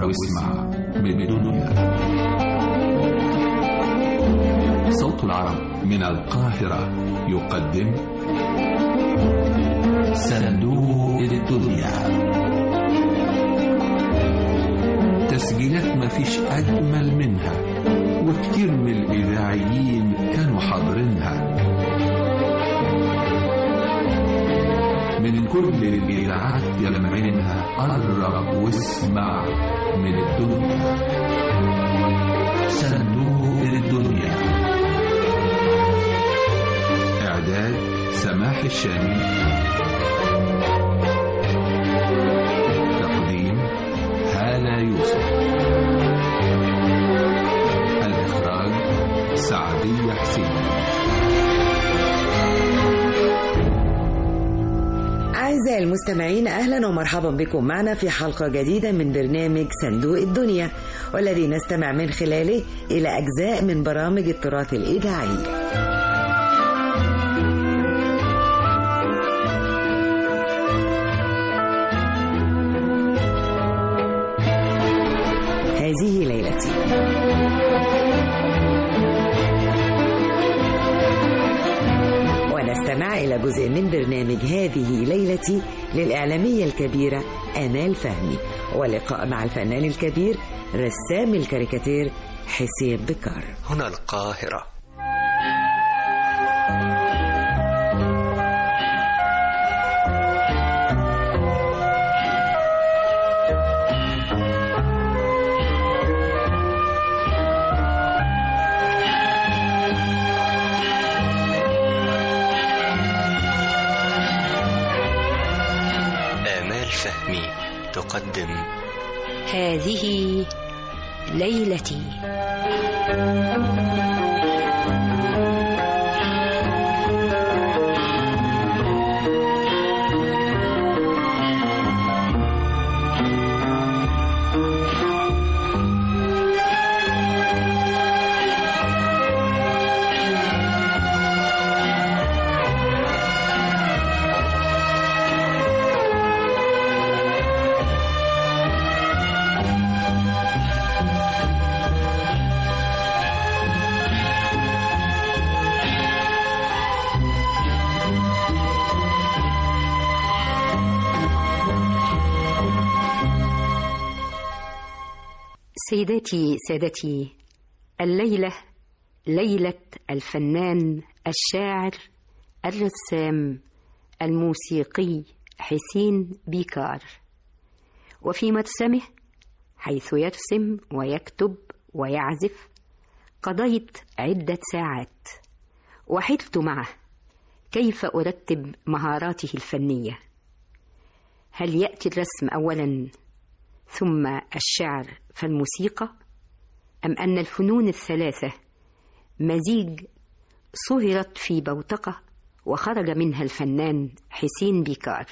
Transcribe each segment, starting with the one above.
واسمع من الدنيا صوت العرب من القاهرة يقدم صندوق الدنيا تسجيلات مفيش أجمل منها وكتير من الإذاعيين كانوا حاضرينها من كل الإذاعات يلمعينها قرب واسمع من الدنيا صندوق الدنيا إعداد سماح الشامي تقديم هالة يوسف الإخراج سعدية حسين أعزائي المستمعين أهلا ومرحبا بكم معنا في حلقة جديدة من برنامج صندوق الدنيا والذي نستمع من خلاله إلى أجزاء من برامج التراث الإذاعي هذه ليلتي ونستمع إلى جزء من برنامج هذه ليلتي للإعلامية الكبيرة آمال فهمي ولقاء مع الفنان الكبير رسام الكاريكاتير حسين بكار هنا القاهرة آمال فهمي تقدم هذه ليلتي سيداتي سادتي الليلة ليلة الفنان الشاعر الرسام الموسيقي حسين بيكار وفي مرسمه حيث يرسم ويكتب ويعزف قضيت عدة ساعات وحرت معه كيف أرتب مهاراته الفنية هل يأتي الرسم أولا ثم الشعر فالموسيقى أم أن الفنون الثلاثة مزيج صهرت في بوتقة وخرج منها الفنان حسين بيكار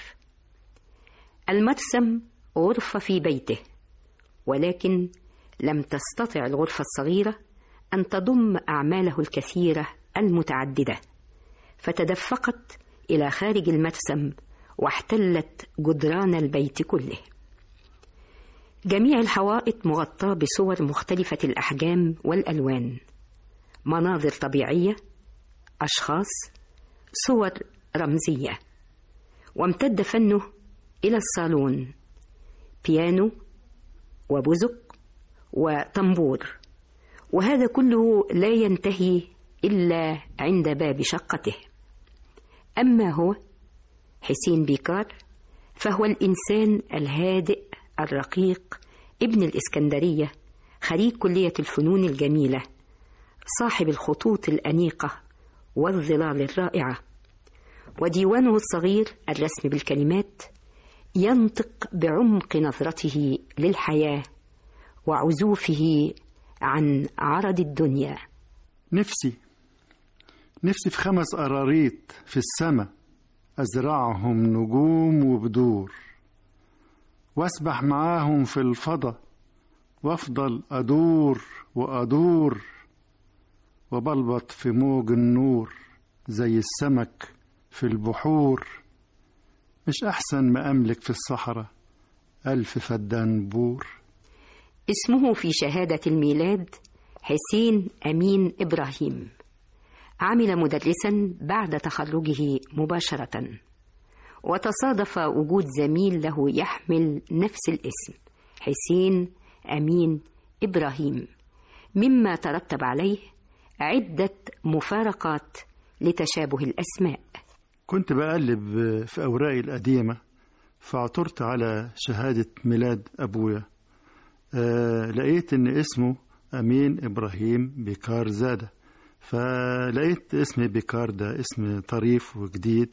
المرسم غرفة في بيته ولكن لم تستطع الغرفة الصغيرة أن تضم أعماله الكثيرة المتعددة فتدفقت إلى خارج المرسم واحتلت جدران البيت كله جميع الحوائط مغطاة بصور مختلفة الأحجام والألوان مناظر طبيعية أشخاص صور رمزية وامتد فنه إلى الصالون بيانو وبزق وطنبور وهذا كله لا ينتهي إلا عند باب شقته أما هو حسين بيكار فهو الإنسان الهادئ الرقيق ابن الإسكندرية خريج كلية الفنون الجميلة صاحب الخطوط الأنيقة والظلال الرائعة وديوانه الصغير الرسم بالكلمات ينطق بعمق نظرته للحياة وعزوفه عن عرض الدنيا نفسي نفسي في خمس قراريط في السما أزرعهم نجوم وبدور واسبح معاهم في الفضا وافضل أدور وأدور وبلبط في موج النور زي السمك في البحور مش أحسن ما أملك في الصحراء ألف فدان بور اسمه في شهادة الميلاد حسين أمين إبراهيم عمل مدرسا بعد تخرجه مباشرة وتصادف وجود زميل له يحمل نفس الاسم حسين أمين إبراهيم مما ترتب عليه عدة مفارقات لتشابه الأسماء كنت بقلب في أوراقي القديمة فعثرت على شهادة ميلاد أبويا آه لقيت إن اسمه أمين إبراهيم بيكار زادة فلقيت اسم بيكار ده اسم طريف وجديد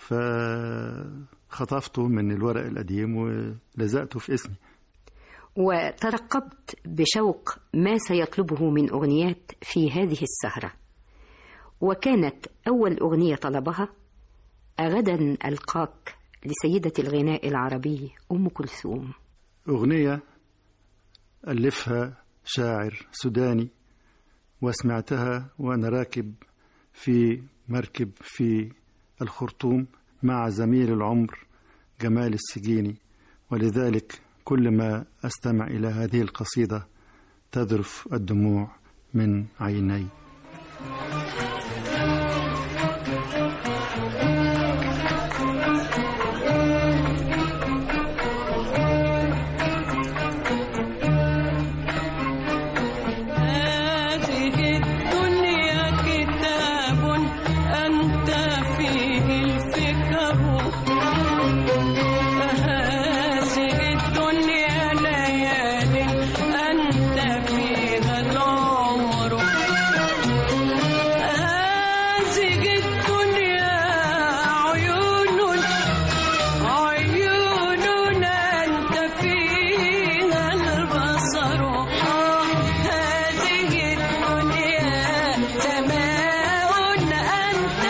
فخطفته من الورق القديم ولزقته في اسمي وترقبت بشوق ما سيطلبه من أغنيات في هذه السهرة وكانت أول أغنية طلبها أغدا ألقاك لسيدة الغناء العربي أم كلثوم أغنية ألفها شاعر سوداني وسمعتها وأنا راكب في مركب في الخرطوم مع زميل العمر جمال السجيني ولذلك كل ما أستمع إلى هذه القصيدة تذرف الدموع من عيني هذه الدنيا كتاب أنت فيه الفكر هذه الدنيا ليال أنت فيها العمر هذه الدنيا عيون عيون أنت فيها البصر هذه الدنيا سماء أنت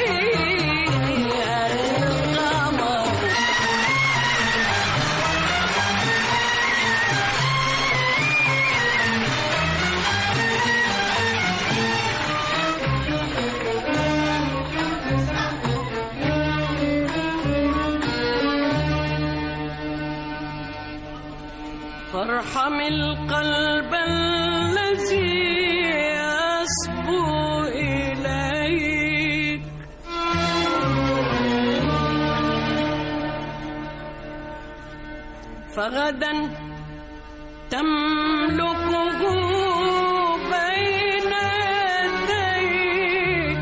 فيها القمر فارحم القلب الذي يصبو إليك فغدا تملكه بين يديك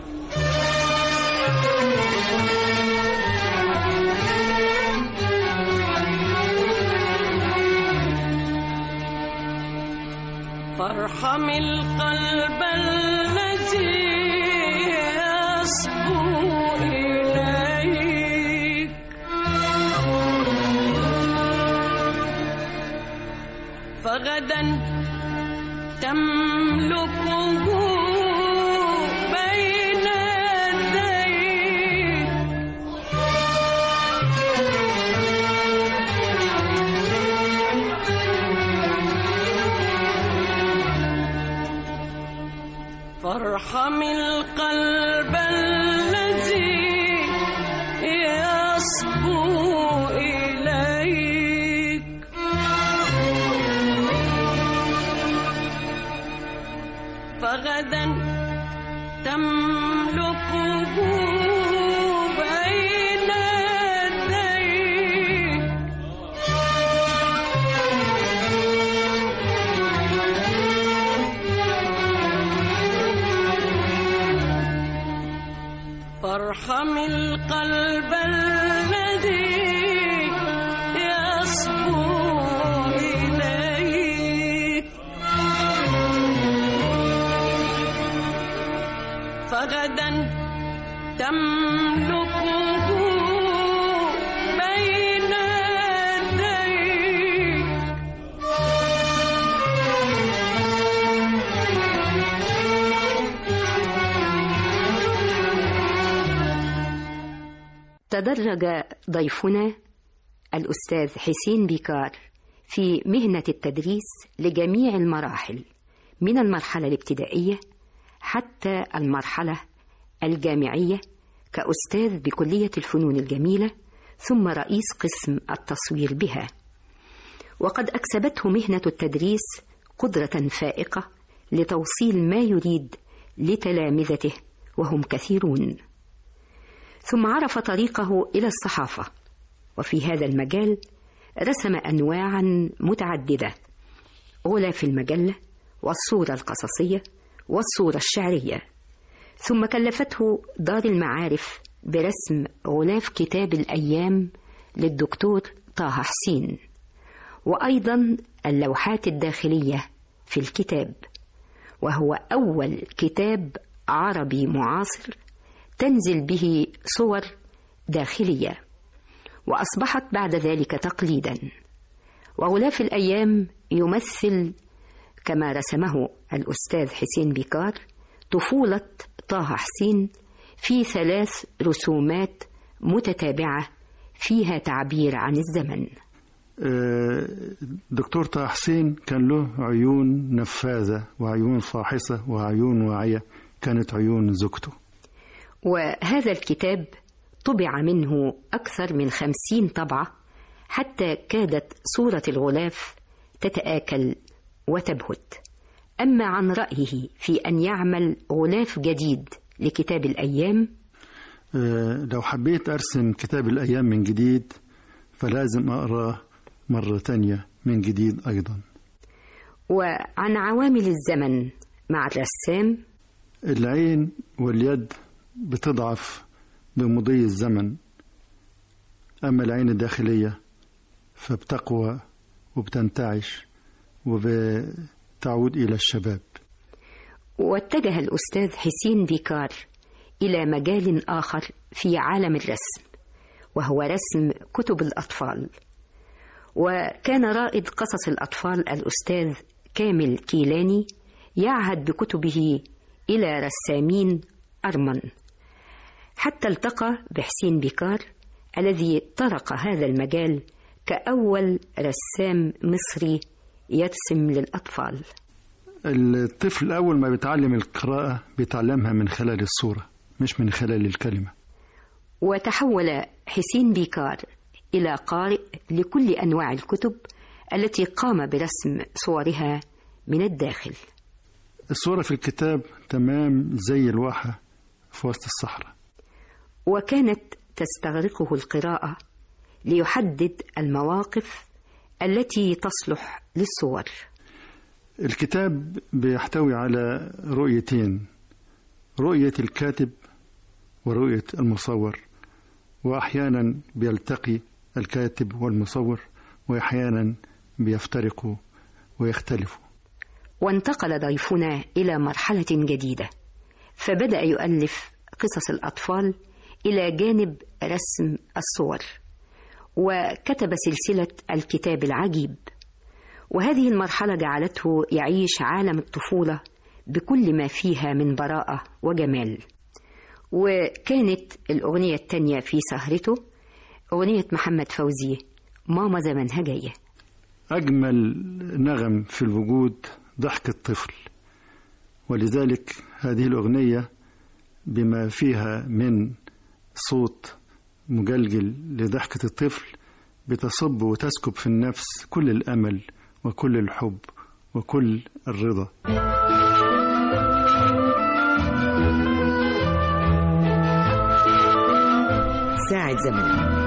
فارحم القلب الذي يصبو إليك فغدا تملكه بين يديك فارحم القلب الذي يصبو إليك فغدا تملكه بين يديك فارحم القلب الذي يصبو إليك فغدا تملكه بين يديك تدرج ضيفنا الأستاذ حسين بيكار في مهنة التدريس لجميع المراحل من المرحلة الابتدائية حتى المرحلة الجامعية كأستاذ بكلية الفنون الجميلة ثم رئيس قسم التصوير بها وقد أكسبته مهنة التدريس قدرة فائقة لتوصيل ما يريد لتلامذته وهم كثيرون ثم عرف طريقه إلى الصحافة وفي هذا المجال رسم أنواعا متعددة غلاف المجلة والصورة القصصية والصورة الشعرية ثم كلفته دار المعارف برسم غلاف كتاب الأيام للدكتور طه حسين وأيضا اللوحات الداخلية في الكتاب وهو أول كتاب عربي معاصر تنزل به صور داخلية وأصبحت بعد ذلك تقليدا وغلاف الأيام يمثل كما رسمه الأستاذ حسين بيكار طفولة طه حسين في ثلاث رسومات متتابعة فيها تعبير عن الزمن آه، دكتور طه حسين كان له عيون نفاذة وعيون فاحصة وعيون واعية كانت عيون زوجته وهذا الكتاب طبع منه أكثر من خمسين طبعة حتى كادت صورة الغلاف تتآكل وتبهت أما عن رأيه في أن يعمل غلاف جديد لكتاب الأيام آه، لو حبيت أرسم كتاب الأيام من جديد فلازم أقراه مرة تانية من جديد أيضا وعن عوامل الزمن مع الرسام العين واليد بتضعف بمضي الزمن أما العين الداخلية فبتقوى وبتنتعش وبتعود إلى الشباب واتجه الأستاذ حسين بيكار إلى مجال آخر في عالم الرسم وهو رسم كتب الأطفال وكان رائد قصص الأطفال الأستاذ كامل كيلاني يعهد بكتبه إلى رسامين أرمن حتى التقى بحسين بيكار الذي طرق هذا المجال كأول رسام مصري يرسم للأطفال الطفل أول ما بيتعلم القراءة بيتعلمها من خلال الصورة مش من خلال الكلمة وتحول حسين بيكار إلى قارئ لكل أنواع الكتب التي قام برسم صورها من الداخل الصورة في الكتاب تمام زي الواحة في وسط الصحراء وكانت تستغرقه القراءة ليحدد المواقف التي تصلح للصور الكتاب بيحتوي على رؤيتين رؤية الكاتب ورؤية المصور وأحيانا بيلتقي الكاتب والمصور وأحيانا بيفترقوا ويختلفوا وانتقل ضيفنا إلى مرحلة جديدة فبدأ يؤلف قصص الأطفال إلى جانب رسم الصور وكتب سلسلة الكتاب العجيب وهذه المرحلة جعلته يعيش عالم الطفولة بكل ما فيها من براءة وجمال وكانت الأغنية التانية في سهرته أغنية محمد فوزي ماما زمانها جاية أجمل نغم في الوجود ضحك الطفل ولذلك هذه الأغنية بما فيها من صوت مجلجل لضحكة الطفل بتصب وتسكب في النفس كل الأمل وكل الحب وكل الرضا ساعة زمان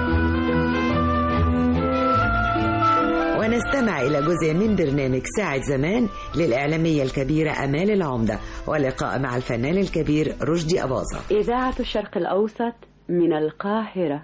ونستمع إلى جزء من برنامج ساعة زمان للإعلامية الكبيرة أمال العمدة ولقاء مع الفنان الكبير رشدي أباظة إذاعة الشرق الأوسط من القاهرة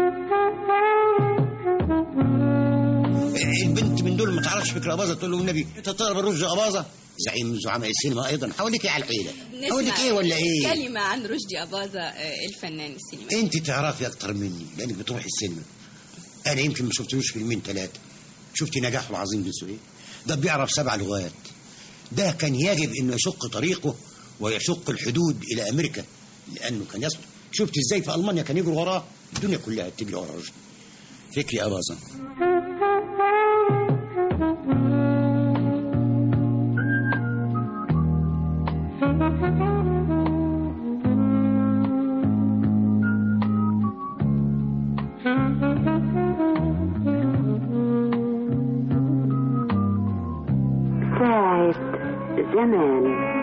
البنت من دول ما تعرفش فكره اباظه تقول له النبي انت تضرب الرشد اباظه زعيم زعماء السينما ايضا حواليك ايه على الحيله حواليك ايه ولا ايه كلمة عن رشدي أباظة آه، الفنان السينمائي انت تعرفي اكتر مني لانك بتروحي السينما انا يمكن ما شفتلوش فيلمين ثلاثه شفتي نجاحه العظيم في ايه ده بيعرف سبع لغات ده كان يجب انه يشق طريقه ويشق الحدود الى امريكا لانه كان يصل شفت ازاي في المانيا كان يجري وراه الدنيا كلها تجري ورا رشدي فكري اباظه زمان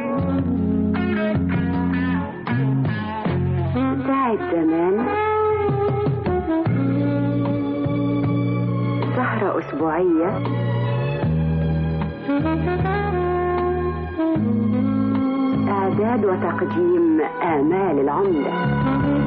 ساعة زمان سهرة أسبوعية إعداد وتقديم آمال العمدة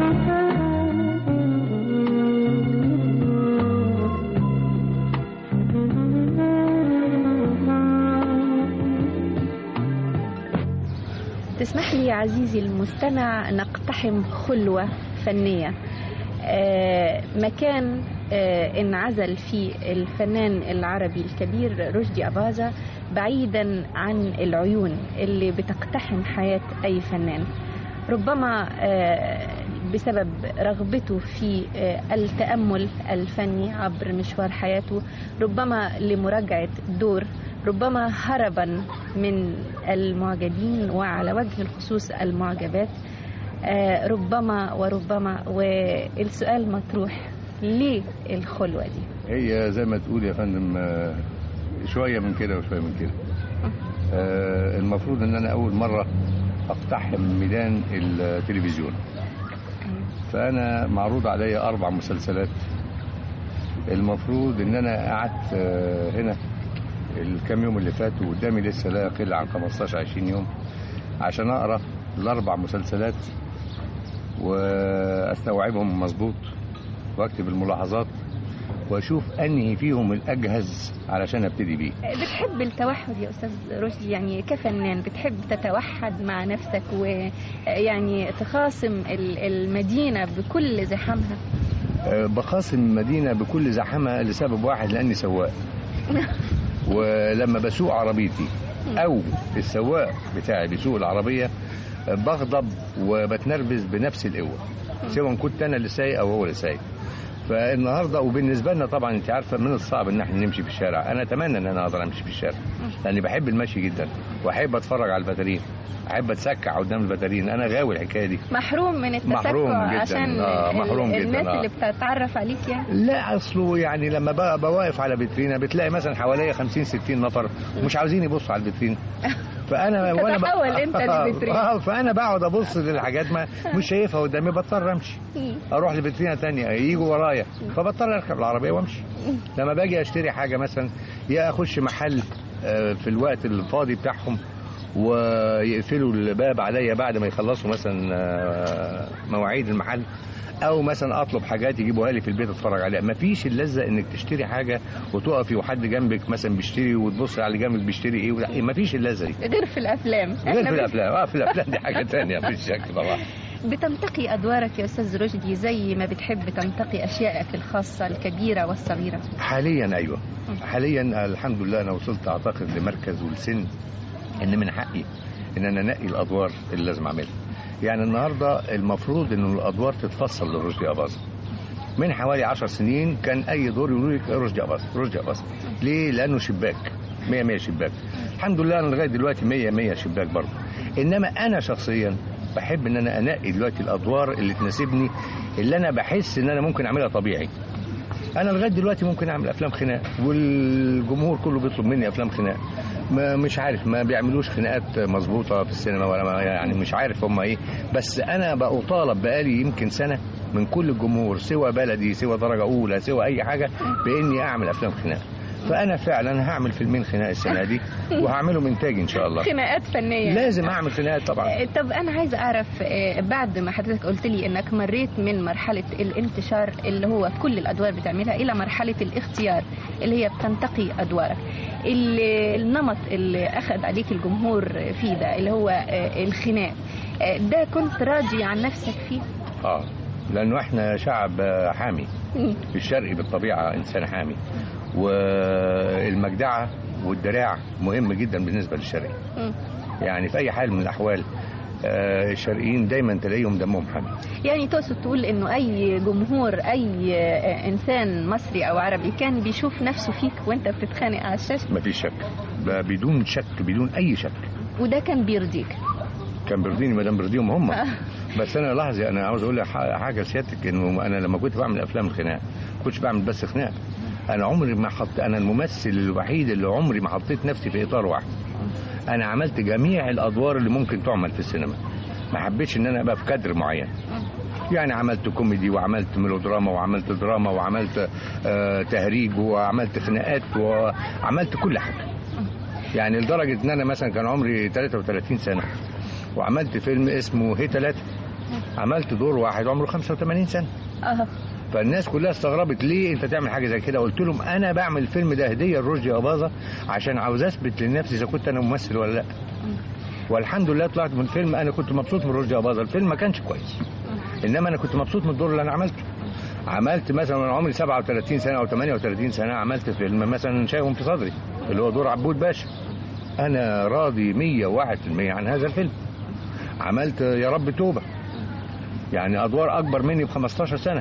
تسمح لي عزيزي المستمع نقتحم خلوة فنية آه، مكان آه، انعزل فيه الفنان العربي الكبير رشدي أباظة بعيدا عن العيون اللي بتقتحم حياة أي فنان ربما آه، بسبب رغبته في آه، التأمل الفني عبر مشوار حياته ربما لمراجعة دور ربما هربا من المعجبين وعلى وجه الخصوص المعجبات آه، ربما وربما والسؤال مطروح ليه الخلوة دي هي زي ما تقول يا فندم آه، شوية من كده وشوية من كده آه، المفروض ان انا اول مرة اقتحم ميدان التلفزيون فانا معروض عليا اربع مسلسلات المفروض ان انا قعدت آه، هنا الكام يوم اللي فاتوا قدامي لسه لا يقل عن 15 20 يوم عشان اقرا الاربع مسلسلات واستوعبهم مظبوط واكتب الملاحظات واشوف انهي فيهم الاجهز علشان ابتدي بيه بتحب التوحد يا أستاذ رشدي يعني كفنان بتحب تتوحد مع نفسك ويعني تخاصم ال- المدينة بكل زحامها أه، بخاصم المدينه بكل زحمه لسبب واحد لاني سواق ولما بسوق عربيتي او السواق بتاعي بيسوق العربيه أه، بغضب وبتنرفز بنفس القوه سواء كنت انا اللي سايق او هو اللي سايق فالنهارده وبالنسبه لنا طبعا انت عارفه من الصعب ان احنا نمشي في الشارع انا اتمنى ان انا اقدر امشي في الشارع لاني بحب المشي جدا واحب اتفرج على البدرين احب اتسكع قدام البدرين انا غاوي الحكايه دي محروم من التسكع محروم جداً. عشان آه، ال- محروم جداً، الناس آه. اللي بتتعرف عليك يعني لا اصله يعني لما بقى بواقف على فيترينا بتلاقي مثلا حواليا 50 60 نفر ومش عاوزين يبصوا على الفيترين فانا وانا ب- تتحول أنت للفيترين. آه، فانا بقعد ابص للحاجات ما مش شايفها قدامي بضطر امشي اروح لفيترينا تانية يجوا ورايا فبضطر اركب العربيه وامشي لما باجي اشتري حاجه مثلا يا اخش محل آه، في الوقت الفاضي بتاعهم ويقفلوا الباب عليا بعد ما يخلصوا مثلا آه، مواعيد المحل او مثلا اطلب حاجات يجيبوها لي في البيت اتفرج عليها مفيش اللذه انك تشتري حاجه وتقفي وحد جنبك مثلا بيشتري وتبص على اللي جنبك بيشتري ايه ولا- مفيش اللذه دي غير في الافلام غير إحنا في بن- الافلام اه في الافلام دي حاجه تانية مفيش شك طبعا بتنتقي ادوارك يا استاذ رشدي زي ما بتحب تنتقي اشيائك الخاصه الكبيره والصغيره حاليا ايوه حاليا الحمد لله انا وصلت اعتقد لمركز والسن ان من حقي ان انا انقي الادوار اللي لازم اعملها يعني النهارده المفروض ان الادوار تتفصل لرشدي اباظه من حوالي عشر سنين كان اي دور يقولوا لك رشدي اباظه رشدي اباظه ليه لانه شباك 100 100 شباك الحمد لله انا لغايه دلوقتي 100 100 شباك برضه انما انا شخصيا بحب ان انا انقي دلوقتي الادوار اللي تناسبني اللي انا بحس ان انا ممكن اعملها طبيعي انا لغايه دلوقتي ممكن اعمل افلام خناق والجمهور كله بيطلب مني افلام خناق ما مش عارف ما بيعملوش خناقات مظبوطه في السينما ولا ما يعني مش عارف هم ايه بس انا بطالب بقالي يمكن سنه من كل الجمهور سوى بلدي سوى درجه اولى سوى اي حاجه باني اعمل افلام خناق فانا فعلا هعمل فيلمين خناق السنه دي وهعملهم انتاج ان شاء الله خناقات فنيه لازم اعمل خناقات طبعا آه، طب انا عايزه اعرف آه، بعد ما حضرتك قلت لي انك مريت من مرحله الانتشار اللي هو كل الادوار بتعملها الى مرحله الاختيار اللي هي بتنتقي ادوارك اللي النمط اللي اخذ عليك الجمهور فيه ده اللي هو آه، الخناق آه، ده كنت راضي عن نفسك فيه اه لانه احنا شعب آه، حامي مم. الشرقي بالطبيعه انسان حامي والمجدعه والدراع مهم جدا بالنسبه للشرقي مم. يعني في اي حال من الاحوال آه، الشرقيين دايما تلاقيهم دمهم حامي يعني تقصد تقول انه اي جمهور اي آه، انسان مصري او عربي كان بيشوف نفسه فيك وانت بتتخانق على الشاشه مفيش شك ب- بدون شك بدون اي شك وده كان بيرضيك كان بيرضيني ما دام بيرضيهم هم بس انا لاحظي انا عاوز اقول لك ح- حاجه سيادتك انه انا لما كنت بعمل افلام الخناق ما كنتش بعمل بس خناق انا عمري ما حط انا الممثل الوحيد اللي عمري ما حطيت نفسي في اطار واحد انا عملت جميع الادوار اللي ممكن تعمل في السينما ما حبيتش ان انا ابقى في كادر معين يعني عملت كوميدي وعملت ميلودراما وعملت دراما وعملت آه تهريج وعملت خناقات وعملت كل حاجه يعني لدرجه ان انا مثلا كان عمري 33 سنه وعملت فيلم اسمه هي ثلاثة عملت دور واحد عمره 85 سنه اه فالناس كلها استغربت ليه انت تعمل حاجه زي كده قلت لهم انا بعمل الفيلم ده هديه لرشدي اباظه عشان عاوز اثبت لنفسي اذا كنت انا ممثل ولا لا والحمد لله طلعت من فيلم انا كنت مبسوط من رشدي اباظه الفيلم ما كانش كويس انما انا كنت مبسوط من الدور اللي انا عملته عملت مثلا وانا عمري 37 سنه او 38 سنه عملت فيلم مثلا شايهم في صدري اللي هو دور عبود باشا انا راضي 101% عن هذا الفيلم عملت يا رب توبه يعني ادوار اكبر مني ب 15 سنه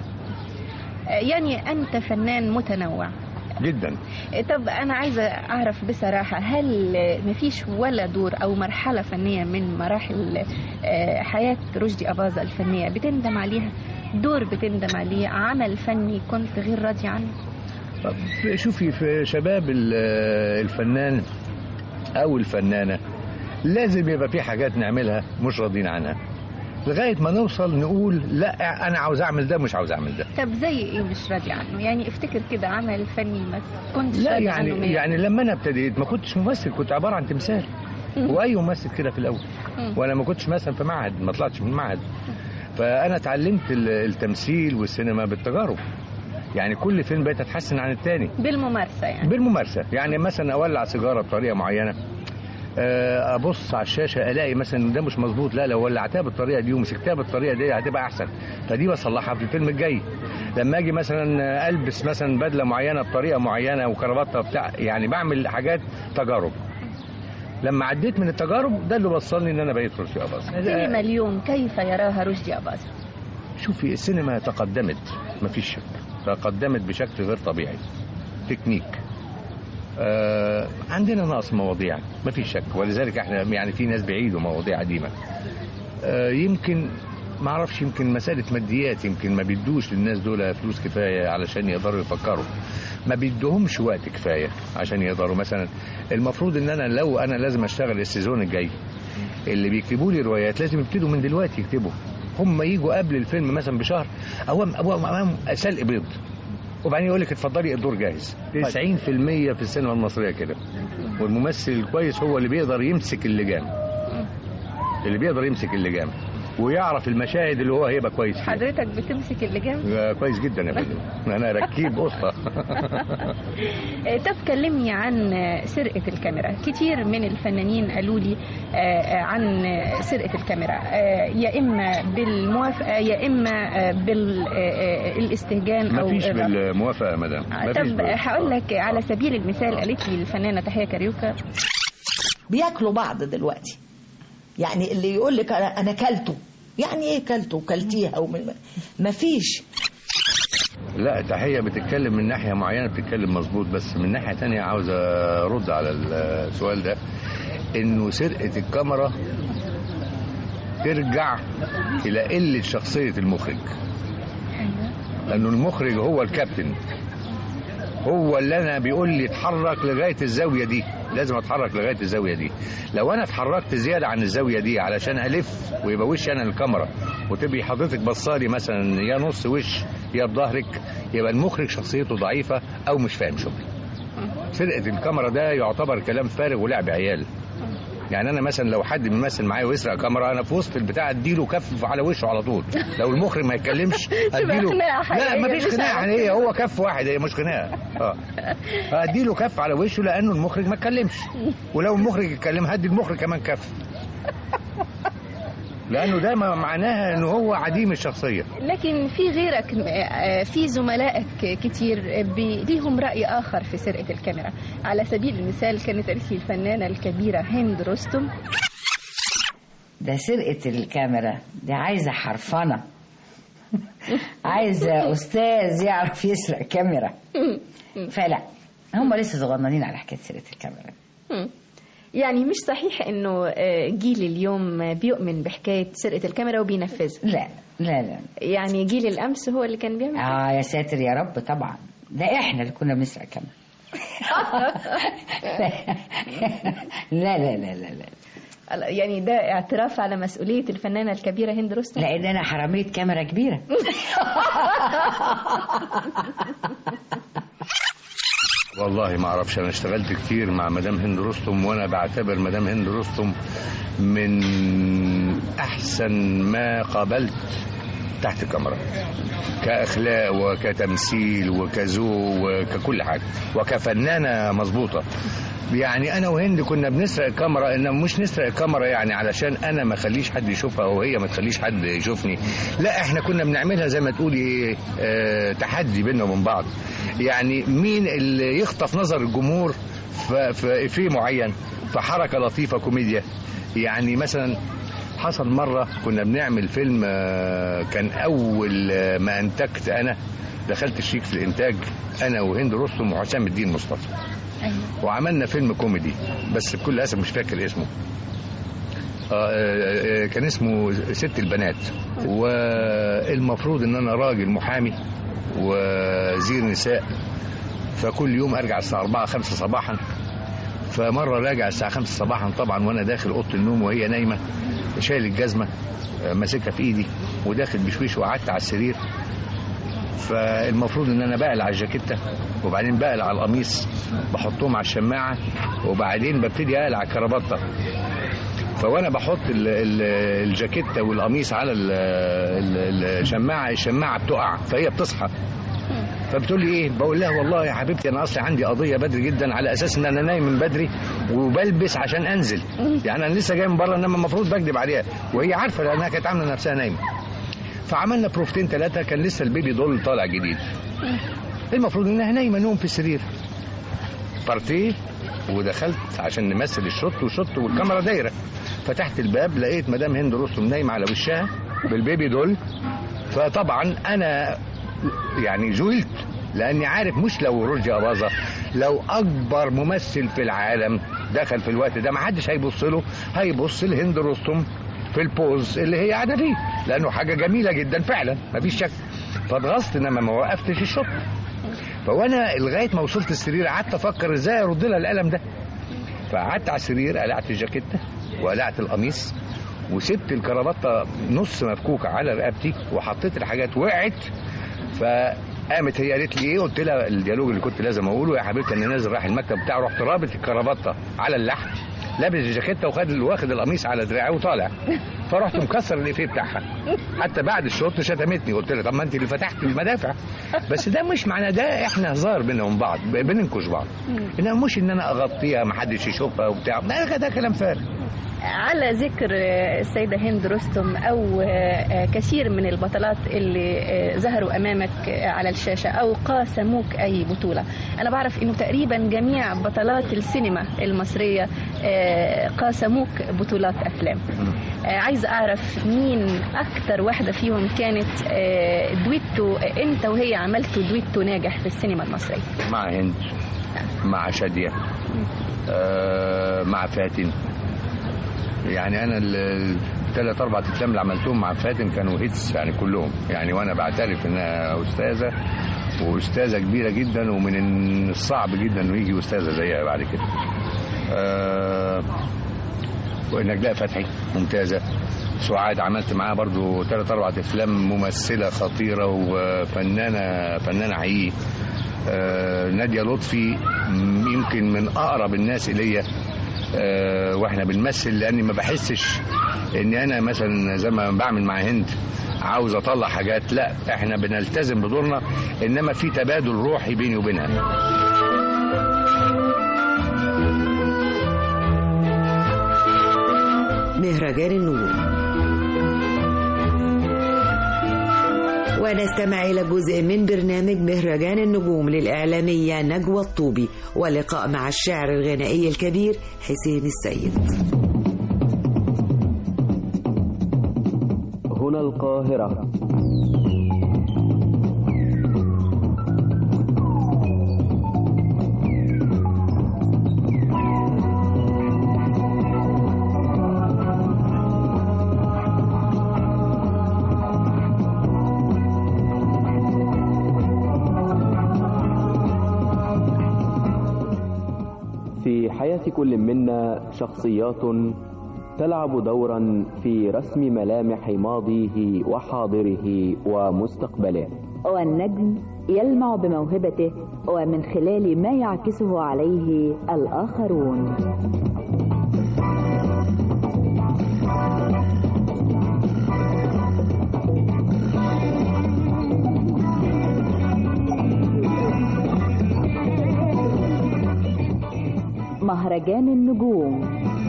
يعني أنت فنان متنوع جدا طب أنا عايزة أعرف بصراحة هل مفيش ولا دور أو مرحلة فنية من مراحل آه، حياة رشدي أباظة الفنية بتندم عليها دور بتندم عليه عمل فني كنت غير راضي عنه طب شوفي في شباب ال- الفنان او الفنانه لازم يبقى في حاجات نعملها مش راضيين عنها لغايه ما نوصل نقول لا انا عاوز اعمل ده مش عاوز اعمل ده طب زي إيه مش راضي عنه يعني افتكر كده عمل فني ما كنتش لا راضي عنه يعني منه. يعني لما انا ابتديت ما كنتش ممثل كنت عباره عن تمثال واي ممثل كده في الاول مم. وانا ما كنتش مثلا في معهد ما طلعتش من معهد فانا اتعلمت ال- التمثيل والسينما بالتجارب يعني كل فيلم بقيت اتحسن عن التاني بالممارسة يعني بالممارسه يعني مثلا اولع سيجاره بطريقه معينه آه، ابص على الشاشه الاقي مثلا إن ده مش مظبوط لا لو ولعتها بالطريقه دي ومسكتها بالطريقه دي هتبقى احسن فدي بصلحها في الفيلم الجاي لما اجي مثلا البس مثلا بدله معينه بطريقه معينه وكرافته بتاع يعني بعمل حاجات تجارب لما عديت من التجارب ده اللي وصلني ان انا بقيت رشدي اباظه سينما اليوم كيف يراها رشدي أباظة شوفي السينما تقدمت مفيش شك تقدمت بشكل غير طبيعي تكنيك آه عندنا نقص مواضيع مفيش شك ولذلك احنا يعني في ناس بيعيدوا مواضيع قديمه آه يمكن ما اعرفش يمكن مساله ماديات يمكن ما بيدوش للناس دول فلوس كفايه علشان يقدروا يفكروا ما بيدوهمش وقت كفايه عشان يقدروا مثلا المفروض ان انا لو انا لازم اشتغل السيزون الجاي اللي بيكتبوا لي روايات لازم يبتدوا من دلوقتي يكتبوا هم يجوا قبل الفيلم مثلا بشهر اوام اوام امام سلق بيض وبعدين يقول لك اتفضلي الدور جاهز 90% في السينما المصريه كده والممثل الكويس هو اللي بيقدر يمسك اللجام اللي بيقدر يمسك اللجام ويعرف المشاهد اللي هو هيبقى كويس فيها حضرتك بتمسك اللجام آه، كويس جدا يا فندم انا ركيب اسطى آه، طب كلمني عن آه، سرقة الكاميرا كتير من الفنانين قالوا لي آه، آه، عن آه، سرقة الكاميرا آه، يا إما بالموافقة يا إما بالاستهجان أو مفيش بالموافقه يا مدام مفيش طب بال- هقول لك على سبيل المثال قالت لي الفنانة تحية كاريوكا بياكلوا بعض دلوقتي يعني اللي يقول لك انا انا كلته يعني ايه كلته وكلتيها ومن ما فيش لا تحية بتتكلم من ناحية معينة بتتكلم مظبوط بس من ناحية تانية عاوز أرد على السؤال ده إنه سرقة الكاميرا ترجع إلى قلة شخصية المخرج لأنه المخرج هو الكابتن هو اللي أنا بيقول لي اتحرك لغاية الزاوية دي لازم اتحرك لغايه الزاويه دي لو انا اتحركت زياده عن الزاويه دي علشان الف ويبقى وشي انا الكاميرا وتبقي حضرتك بصالي مثلا يا نص وش يا بظهرك يبقى المخرج شخصيته ضعيفه او مش فاهم شغل سرقه الكاميرا ده يعتبر كلام فارغ ولعب عيال يعني انا مثلا لو حد بيمثل معايا ويسرق كاميرا انا في وسط البتاع اديله كف على وشه على طول لو المخرج ما يتكلمش اديله خناقة لا حقيقية مفيش مش خناقه عارفة. هي هو كف واحد هي مش خناقه اه اديله كف على وشه لانه المخرج ما اتكلمش ولو المخرج اتكلم هدي المخرج كمان كف لانه ده ما معناها انه هو عديم الشخصيه لكن في غيرك آه، في زملائك كتير بي- ليهم رأي آخر في سرقة الكاميرا على سبيل المثال كانت قالت لي الفنانة الكبيرة هند رستم ده سرقة الكاميرا دي عايزة حرفنة عايزة أستاذ يعرف يسرق كاميرا فلا هم لسه صغننين على حكاية سرقة الكاميرا مم. يعني مش صحيح انه آه، جيل اليوم بيؤمن بحكاية سرقة الكاميرا وبينفذها لا لا لا يعني جيل الأمس هو اللي كان بيعمل كده؟ اه يا ساتر يا رب طبعا ده احنا اللي كنا بنسرق كاميرا لا لا لا لا لا يعني ده اعتراف على مسؤولية الفنانة الكبيرة هند رستم لان انا حراميه كاميرا كبيره والله ما اعرفش انا اشتغلت كتير مع مدام هند رستم وانا بعتبر مدام هند رستم من احسن ما قابلت تحت الكاميرا كاخلاق وكتمثيل وكذوق وككل حاجه وكفنانه مظبوطه يعني انا وهند كنا بنسرق الكاميرا انما مش نسرق الكاميرا يعني علشان انا ما اخليش حد يشوفها وهي ما تخليش حد يشوفني لا احنا كنا بنعملها زي ما تقولي ايه آه تحدي بيننا وبين بعض يعني مين اللي يخطف نظر الجمهور في في إفيه معين في حركه لطيفه كوميديا يعني مثلا حصل مرة كنا بنعمل فيلم آه، كان أول آه، ما أنتجت أنا دخلت الشيك في الإنتاج أنا وهند رستم وحسام الدين مصطفى وعملنا فيلم كوميدي بس بكل أسف مش فاكر اسمه آه، آه، آه، كان اسمه ست البنات والمفروض ان انا راجل محامي وزير نساء فكل يوم ارجع الساعه 4 5 صباحا فمره راجع الساعه 5 صباحا طبعا وانا داخل اوضه النوم وهي نايمه شايل الجزمه آه، ماسكها في ايدي وداخل بشويش وقعدت على السرير فالمفروض ان انا بقلع الجاكيته وبعدين بقلع القميص بحطهم على الشماعه وبعدين ببتدي اقلع الكرافته فوانا بحط ال- ال- الجاكيته والقميص على ال- ال- الشماعه الشماعه بتقع فهي بتصحى فبتقول لي ايه بقول لها والله يا حبيبتي انا اصلي عندي قضيه بدري جدا على اساس ان انا نايم من بدري وبلبس عشان انزل يعني انا لسه جاي من بره انما المفروض بكذب عليها وهي عارفه لانها كانت عامله نفسها نايمه فعملنا بروفتين ثلاثه كان لسه البيبي دول طالع جديد المفروض انها نايمه نوم في السرير بارتيه ودخلت عشان نمثل الشوت وشوت والكاميرا دايره فتحت الباب لقيت مدام هند رستم نايمه على وشها بالبيبي دول فطبعا انا يعني زعلت لاني عارف مش لو رشدي اباظه لو اكبر ممثل في العالم دخل في الوقت ده ما حدش هيبص له هيبص لهند رستم في البوز اللي هي قاعده فيه لانه حاجه جميله جدا فعلا مفيش شك فاتغصت انما ما وقفتش الشوط فوانا لغايه ما وصلت السرير قعدت افكر ازاي ارد لها القلم ده فقعدت على السرير قلعت الجاكيته وقلعت القميص وسبت الكرافته نص مفكوكه على رقبتي وحطيت الحاجات وقعت فقامت هي قالت لي ايه قلت لها الديالوج اللي كنت لازم اقوله يا حبيبتي انا نازل رايح المكتب بتاعي رحت رابط الكرافته على اللحم لابس الجاكيته وخد واخد القميص على دراعي وطالع فرحت مكسر الافيه بتاعها حتى بعد الشوط شتمتني قلت لها طب ما انت اللي فتحت المدافع بس ده مش معنى ده احنا هزار بينا وبين بعض بننكش بعض انما مش ان انا اغطيها ما حدش يشوفها وبتاع ده ده كلام فارغ على ذكر آه، السيدة هند رستم أو آه، كثير من البطلات اللي آه، ظهروا أمامك آه، على الشاشة أو قاسموك أي بطولة أنا بعرف أنه تقريبا جميع بطلات السينما المصرية آه، قاسموك بطولات أفلام آه، عايزة أعرف مين أكتر واحدة فيهم كانت آه، دويتو آه، أنت وهي عملتوا دويتو ناجح في السينما المصرية مع هند مع شادية آه مع فاتن يعني انا الثلاث اربع افلام اللي عملتهم مع فاتن كانوا هيتس يعني كلهم يعني وانا بعترف انها استاذه واستاذه كبيره جدا ومن الصعب جدا انه يجي استاذه زيها بعد كده آه ونجلاء فتحي ممتازه سعاد عملت معاها برضو ثلاث اربع افلام ممثله خطيره وفنانه فنانه حقيقي آه ناديه لطفي م- يمكن من اقرب الناس الي آه واحنا بنمثل لاني ما بحسش ان انا مثلا زي ما بعمل مع هند عاوز اطلع حاجات لا احنا بنلتزم بدورنا انما في تبادل روحي بيني وبينها مهرجان النجوم ونستمع إلى جزء من برنامج مهرجان النجوم للإعلامية نجوى الطوبي ولقاء مع الشاعر الغنائي الكبير حسين السيد هنا القاهرة كل منا شخصيات تلعب دورا في رسم ملامح ماضيه وحاضره ومستقبله والنجم يلمع بموهبته ومن خلال ما يعكسه عليه الآخرون مهرجان النجوم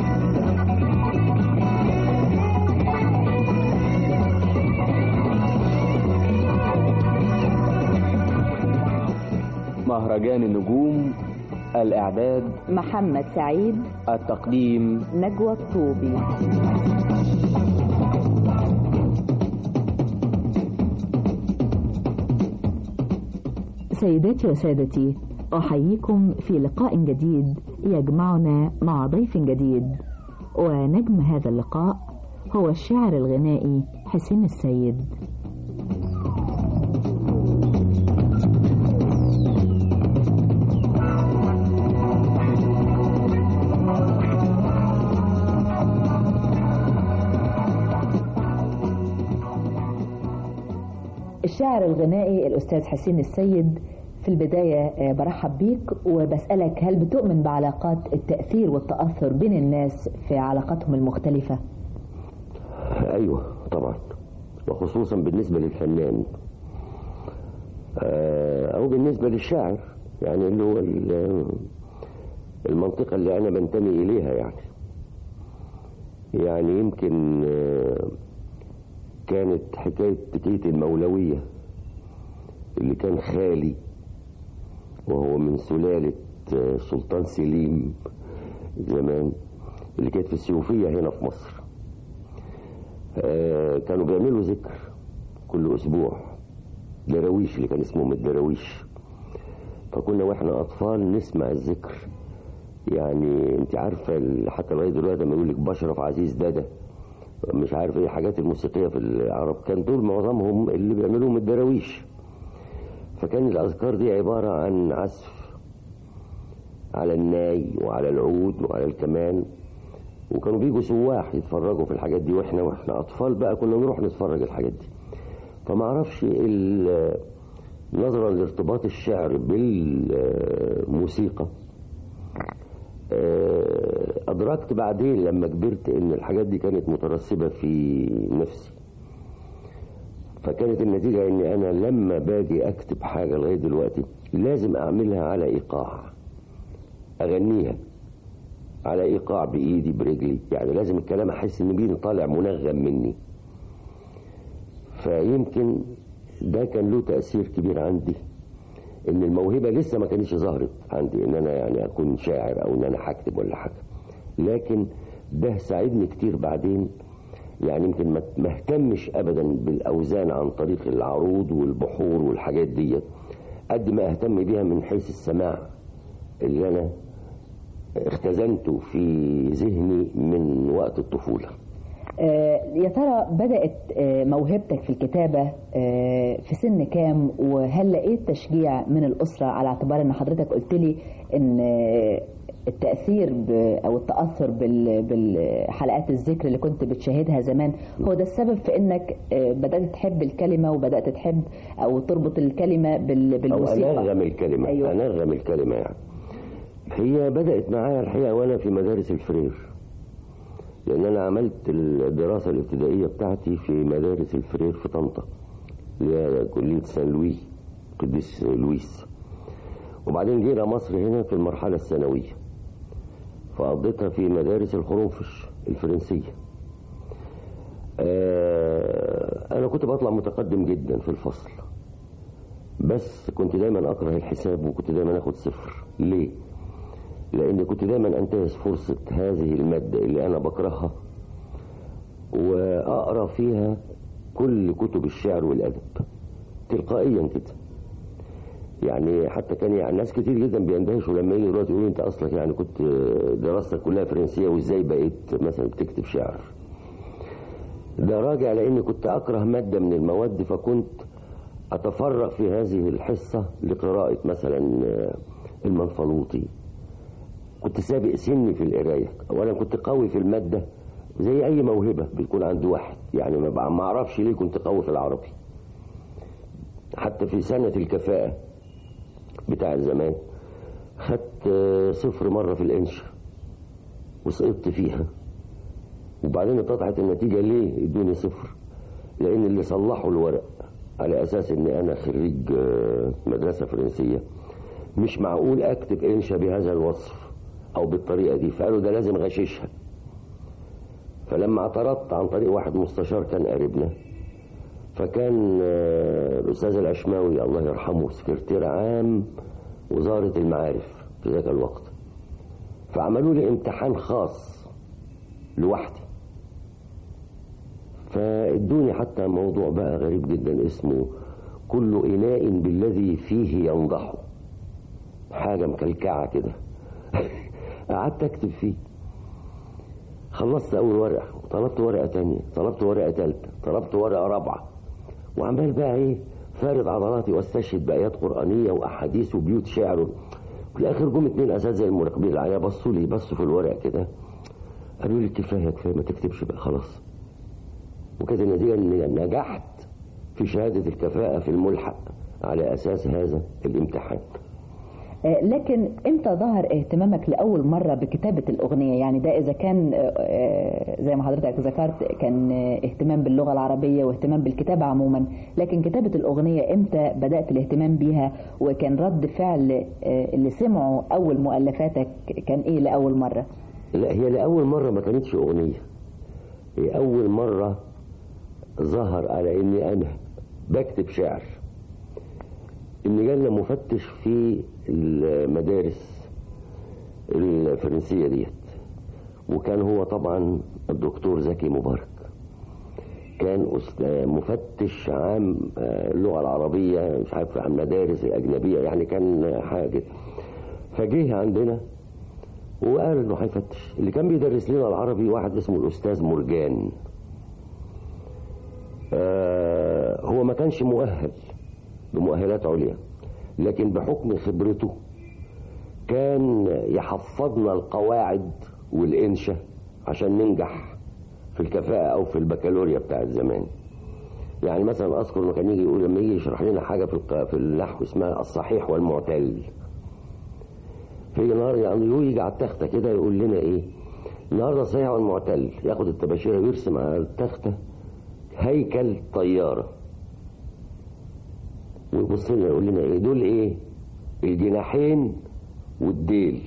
مهرجان النجوم الإعداد محمد سعيد التقديم نجوى الطوبي سيداتي وسادتي أحييكم في لقاء جديد يجمعنا مع ضيف جديد ونجم هذا اللقاء هو الشاعر الغنائي حسين السيد الشاعر الغنائي الأستاذ حسين السيد في البداية برحب بيك وبسألك هل بتؤمن بعلاقات التأثير والتأثر بين الناس في علاقاتهم المختلفة؟ ايوه طبعا وخصوصا بالنسبه للفنان آه، او بالنسبه للشاعر يعني اللي هو ال- المنطقه اللي انا بنتمي اليها يعني يعني يمكن آه، كانت حكايه تكية المولويه اللي كان خالي وهو من سلاله آه، سلطان سليم زمان اللي كانت في السيوفيه هنا في مصر آه، كانوا بيعملوا ذكر كل اسبوع دراويش اللي كان اسمهم الدراويش فكنا واحنا اطفال نسمع الذكر يعني انت عارفه ال- حتى لغايه دلوقتي لما يقول لك بشرف عزيز دادا مش عارف ايه الحاجات الموسيقيه في العرب كان دول معظمهم اللي بيعملوهم الدراويش فكان الاذكار دي عباره عن عزف على الناي وعلى العود وعلى الكمان وكانوا بيجوا سواح يتفرجوا في الحاجات دي واحنا واحنا اطفال بقى كنا نروح نتفرج الحاجات دي فما اعرفش ال- نظرا لارتباط الشعر بالموسيقى آه، ادركت بعدين لما كبرت ان الحاجات دي كانت مترسبه في نفسي فكانت النتيجه ان انا لما باجي اكتب حاجه لغايه دلوقتي لازم اعملها على ايقاع اغنيها على ايقاع بايدي برجلي يعني لازم الكلام احس ان بيه طالع منغم مني فيمكن ده كان له تاثير كبير عندي ان الموهبه لسه ما كانتش ظهرت عندي ان انا يعني اكون شاعر او ان انا هكتب ولا حاجه لكن ده ساعدني كتير بعدين يعني يمكن ما ما اهتمش ابدا بالاوزان عن طريق العروض والبحور والحاجات ديت قد ما اهتم بيها من حيث السماع اللي انا اختزنته في ذهني من وقت الطفوله آه، يا ترى بدأت آه، موهبتك في الكتابة آه، في سن كام وهل لقيت تشجيع من الأسرة على اعتبار أن حضرتك قلت لي أن آه، التأثير ب- أو التأثر بال- بالحلقات الذكر اللي كنت بتشاهدها زمان هو ده السبب في أنك آه، بدأت تحب الكلمة وبدأت تحب أو تربط الكلمة بال- او بالموسيقى انغم الكلمه أيوة. أيوة. انغم الكلمه يعني هي بدات معايا الحقيقه وانا في مدارس الفرير لان انا عملت الدراسه الابتدائيه بتاعتي في مدارس الفرير في طنطا اللي هي كليه سان لوي قديس لويس وبعدين جينا مصر هنا في المرحله الثانويه فقضيتها في مدارس الخرنفش الفرنسيه آه، انا كنت بطلع متقدم جدا في الفصل بس كنت دايما اكره الحساب وكنت دايما اخد صفر ليه لان كنت دايما انتهز فرصه هذه الماده اللي انا بكرهها واقرا فيها كل كتب الشعر والادب تلقائيا كده يعني حتى كان يعني ناس كتير جدا بيندهشوا لما يجي دلوقتي يقولوا انت اصلك يعني كنت دراستك كلها فرنسيه وازاي بقيت مثلا بتكتب شعر ده راجع لاني كنت اكره ماده من المواد فكنت اتفرغ في هذه الحصه لقراءه مثلا المنفلوطي كنت سابق سني في القرايه اولا كنت قوي في الماده زي اي موهبه بيكون عند واحد يعني ما بع- ما اعرفش ليه كنت قوي في العربي حتى في سنه الكفاءه بتاع زمان خدت آه، صفر مره في الانشا وسقطت فيها وبعدين اتضحت النتيجه ليه ادوني صفر لان اللي صلحوا الورق على اساس ان انا خريج آه، مدرسه فرنسيه مش معقول اكتب انشا بهذا الوصف او بالطريقه دي فقالوا ده لازم غششها فلما اعترضت عن طريق واحد مستشار كان قريبنا فكان آه، الاستاذ العشماوي الله يرحمه سكرتير عام وزاره المعارف في ذاك الوقت فعملوا لي امتحان خاص لوحدي فادوني حتى موضوع بقى غريب جدا اسمه كل اناء بالذي فيه ينضح حاجه مكلكعه كده قعدت اكتب فيه خلصت اول ورقه طلبت ورقه تانية طلبت ورقه تالتة طلبت ورقه رابعه وعمال بقى ايه فارد عضلاتي واستشهد بايات قرانيه واحاديث وبيوت شعر في الاخر جم اتنين اساتذه المراقبين عليا بصوا لي بصوا في الورق كده قالوا لي كفايه كفايه ما تكتبش بقى خلاص وكانت النتيجه اني نجحت في شهاده الكفاءه في الملحق على اساس هذا الامتحان آه، لكن امتى ظهر اهتمامك لاول مره بكتابه الاغنيه يعني ده اذا كان آه، آه، زي ما حضرتك ذكرت كان آه، اهتمام باللغه العربيه واهتمام بالكتابه عموما لكن كتابه الاغنيه امتى بدات الاهتمام بيها وكان رد فعل آه، اللي سمعوا اول مؤلفاتك كان ايه لاول مره لا هي لأول مرة ما كانتش أغنية هي أول مرة ظهر على إني أنا بكتب شعر إن جالنا مفتش في المدارس الفرنسية ديت وكان هو طبعا الدكتور زكي مبارك كان أست- مفتش عام آه، اللغة العربية مش عارف عن المدارس الأجنبية يعني كان حاجة فجه عندنا وقال انه هيفتش اللي كان بيدرس لنا العربي واحد اسمه الاستاذ مرجان آه هو ما كانش مؤهل بمؤهلات عليا لكن بحكم خبرته كان يحفظنا القواعد والانشاء عشان ننجح في الكفاءة او في البكالوريا بتاع زمان يعني مثلا اذكر انه كان يجي يقول لما يجي يشرح لنا حاجه في الق- في النحو اسمها الصحيح والمعتل فيجي النهارده يعني يجي على التخته كده يقول لنا ايه النهارده صحيح والمعتل ياخد الطباشيره ويرسم على التخته هيكل طياره ويبص لنا يقول لنا ايه دول ايه الجناحين والديل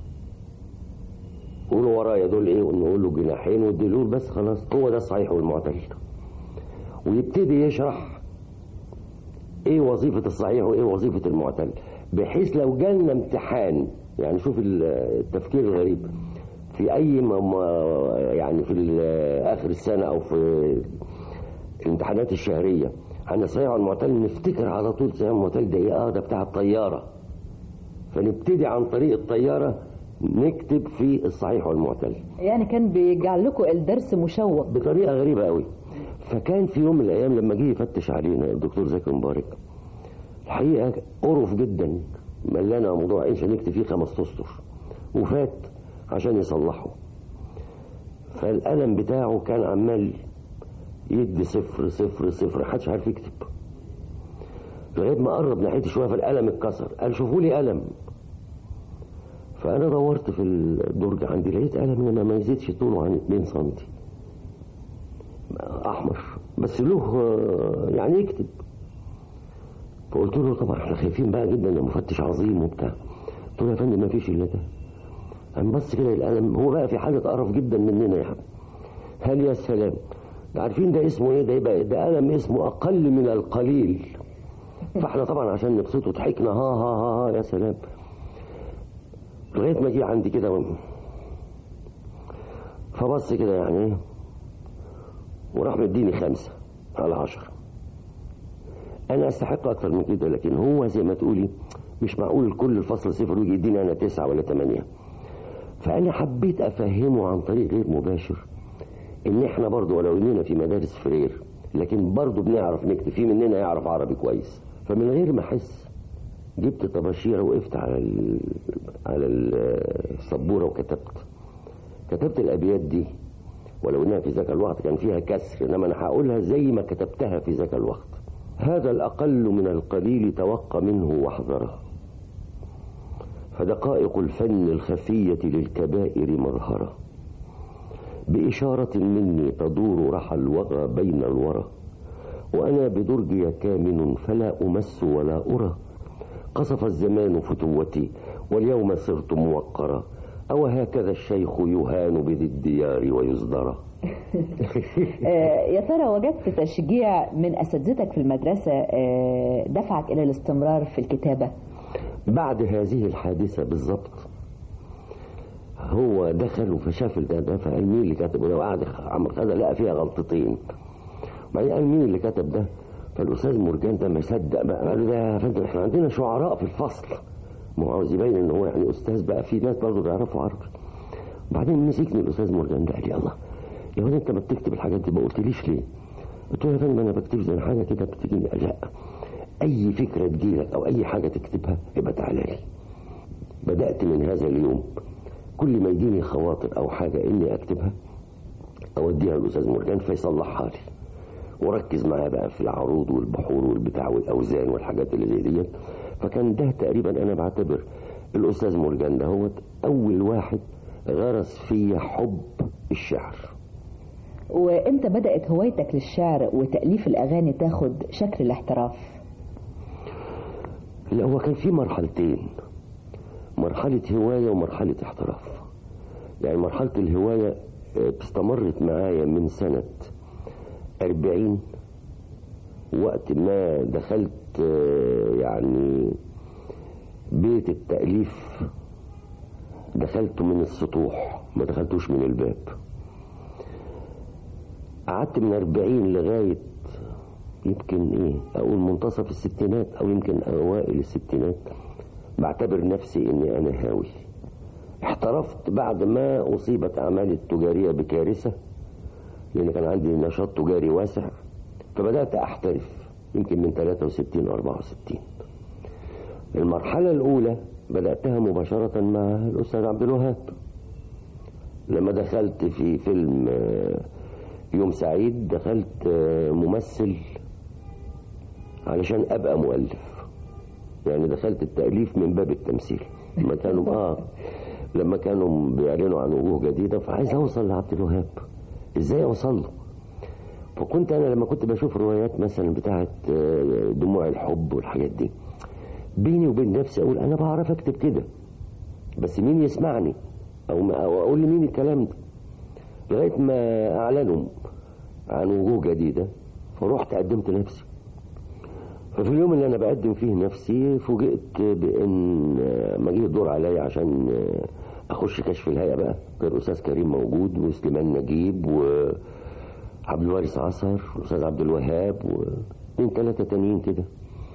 قولوا ورايا دول ايه ونقول له جناحين والديل يقول بس خلاص هو ده الصحيح والمعتل ويبتدي يشرح ايه وظيفة الصحيح وايه وظيفة المعتل بحيث لو جالنا امتحان يعني شوف ال- التفكير الغريب في اي م- م- يعني في ال- اخر السنة او في الامتحانات الشهرية عن الصحيح والمعتل نفتكر على طول صحيح والمعتل ده ايه اه ده بتاع الطيارة فنبتدي عن طريق الطيارة نكتب في الصحيح والمعتل يعني كان بيجعل لكم الدرس مشوق بطريقه غريبه قوي فكان في يوم من الايام لما جه يفتش علينا الدكتور زكي مبارك الحقيقه قرف جدا ملنا موضوع ايش نكتب فيه خمس اسطر وفات عشان يصلحه فالقلم بتاعه كان عمال يدي صفر صفر صفر محدش عارف يكتب لغايه ما قرب ناحيتي شويه فالقلم اتكسر قال شوفوا لي قلم فانا دورت في الدرج عندي لقيت قلم انما ما يزيدش طوله عن 2 سم احمر بس له آه، يعني يكتب فقلت له طبعا احنا خايفين بقى جدا ده مفتش عظيم وبتاع قلت له يا فندم ما فيش الا ده قام بص كده القلم هو بقى في حاله قرف جدا مننا يا حبيبي هل يا سلام ده عارفين ده اسمه ايه ده يبقى ده قلم اسمه اقل من القليل فاحنا طبعا عشان نبسطه ضحكنا ها ها ها, ها يا سلام لغايه ما جه عندي كده فبص كده يعني ايه وراح مديني خمسة على عشرة أنا أستحق أكتر من كده لكن هو زي ما تقولي مش معقول كل الفصل صفر ويجي يديني أنا تسعة ولا تمانية فأنا حبيت أفهمه عن طريق غير مباشر إن إحنا برضو ولو إننا في مدارس فرير لكن برضو بنعرف نكتب في مننا يعرف عربي كويس فمن غير ما أحس جبت طباشيره وقفت على ال... على السبوره وكتبت كتبت الابيات دي ولو انها في ذاك الوقت كان فيها كسر انما انا هقولها زي ما كتبتها في ذاك الوقت هذا الاقل من القليل توق منه واحذره فدقائق الفن الخفيه للكبائر مظهره باشاره مني تدور رحى الوغى بين الورى وانا بدرجي كامن فلا امس ولا ارى قصف الزمان فتوتي واليوم صرت موقرا أو هكذا الشيخ يهان بذي الديار ويصدر آه، يا ترى وجدت تشجيع من أساتذتك في المدرسة آه، دفعك إلى الاستمرار في الكتابة بعد هذه الحادثة بالضبط هو دخل فشاف ده فقال مين اللي كتب ده وقعد عمرو خالد لقى فيها غلطتين بعدين قال مين اللي كتب ده فالاستاذ مرجان ده ما صدق بقى قال له ده يا فندم احنا عندنا شعراء في الفصل ما هو عاوز يبين ان هو يعني استاذ بقى في ناس برضه بيعرفوا عربي وبعدين مسكني الاستاذ مرجان ده قال لي الله يا ولد انت ما بتكتب الحاجات دي ما قلتليش ليه؟ قلت له يا فندم انا بكتب زي حاجه كده بتجيني قال لا اي فكره تجيلك او اي حاجه تكتبها يبقى تعالى لي بدات من هذا اليوم كل ما يجيني خواطر او حاجه اني اكتبها اوديها للاستاذ مرجان فيصلحها لي وركز معاه بقى في العروض والبحور والبتاع والاوزان والحاجات اللي زي ديت فكان ده تقريبا انا بعتبر الاستاذ مرجان ده هو اول واحد غرس فيا حب الشعر وإمتى بدأت هوايتك للشعر وتأليف الأغاني تاخد شكل الاحتراف لا هو كان في مرحلتين مرحلة هواية ومرحلة احتراف يعني مرحلة الهواية آه، استمرت معايا من سنة أربعين وقت ما دخلت آه، يعني بيت التأليف دخلته من السطوح ما دخلتوش من الباب قعدت من أربعين لغاية يمكن ايه اقول منتصف الستينات او يمكن اوائل الستينات بعتبر نفسي اني انا هاوي احترفت بعد ما اصيبت اعمالي التجاريه بكارثه لان كان عندي نشاط تجاري واسع فبدات احترف يمكن من 63 64 المرحله الاولى بداتها مباشره مع الاستاذ عبد الوهاب لما دخلت في فيلم آه، يوم سعيد دخلت آه، ممثل علشان ابقى مؤلف يعني دخلت التاليف من باب التمثيل لما كانوا اه لما كانوا بيعلنوا عن وجوه جديده فعايز اوصل لعبد الوهاب ازاي اوصل له فكنت انا لما كنت بشوف روايات مثلا بتاعه آه، دموع الحب والحاجات دي بيني وبين نفسي اقول انا بعرف اكتب كده بس مين يسمعني او ما او اقول لمين الكلام ده لغايه ما اعلنوا عن وجوه جديده فرحت قدمت نفسي ففي اليوم اللي انا بقدم فيه نفسي فوجئت بان ما جه الدور عليا عشان اخش كشف الهيئه بقى كان الاستاذ كريم موجود وسليمان نجيب وعبد الوارث عصر والاستاذ عبد الوهاب واثنين ثلاثه تانيين كده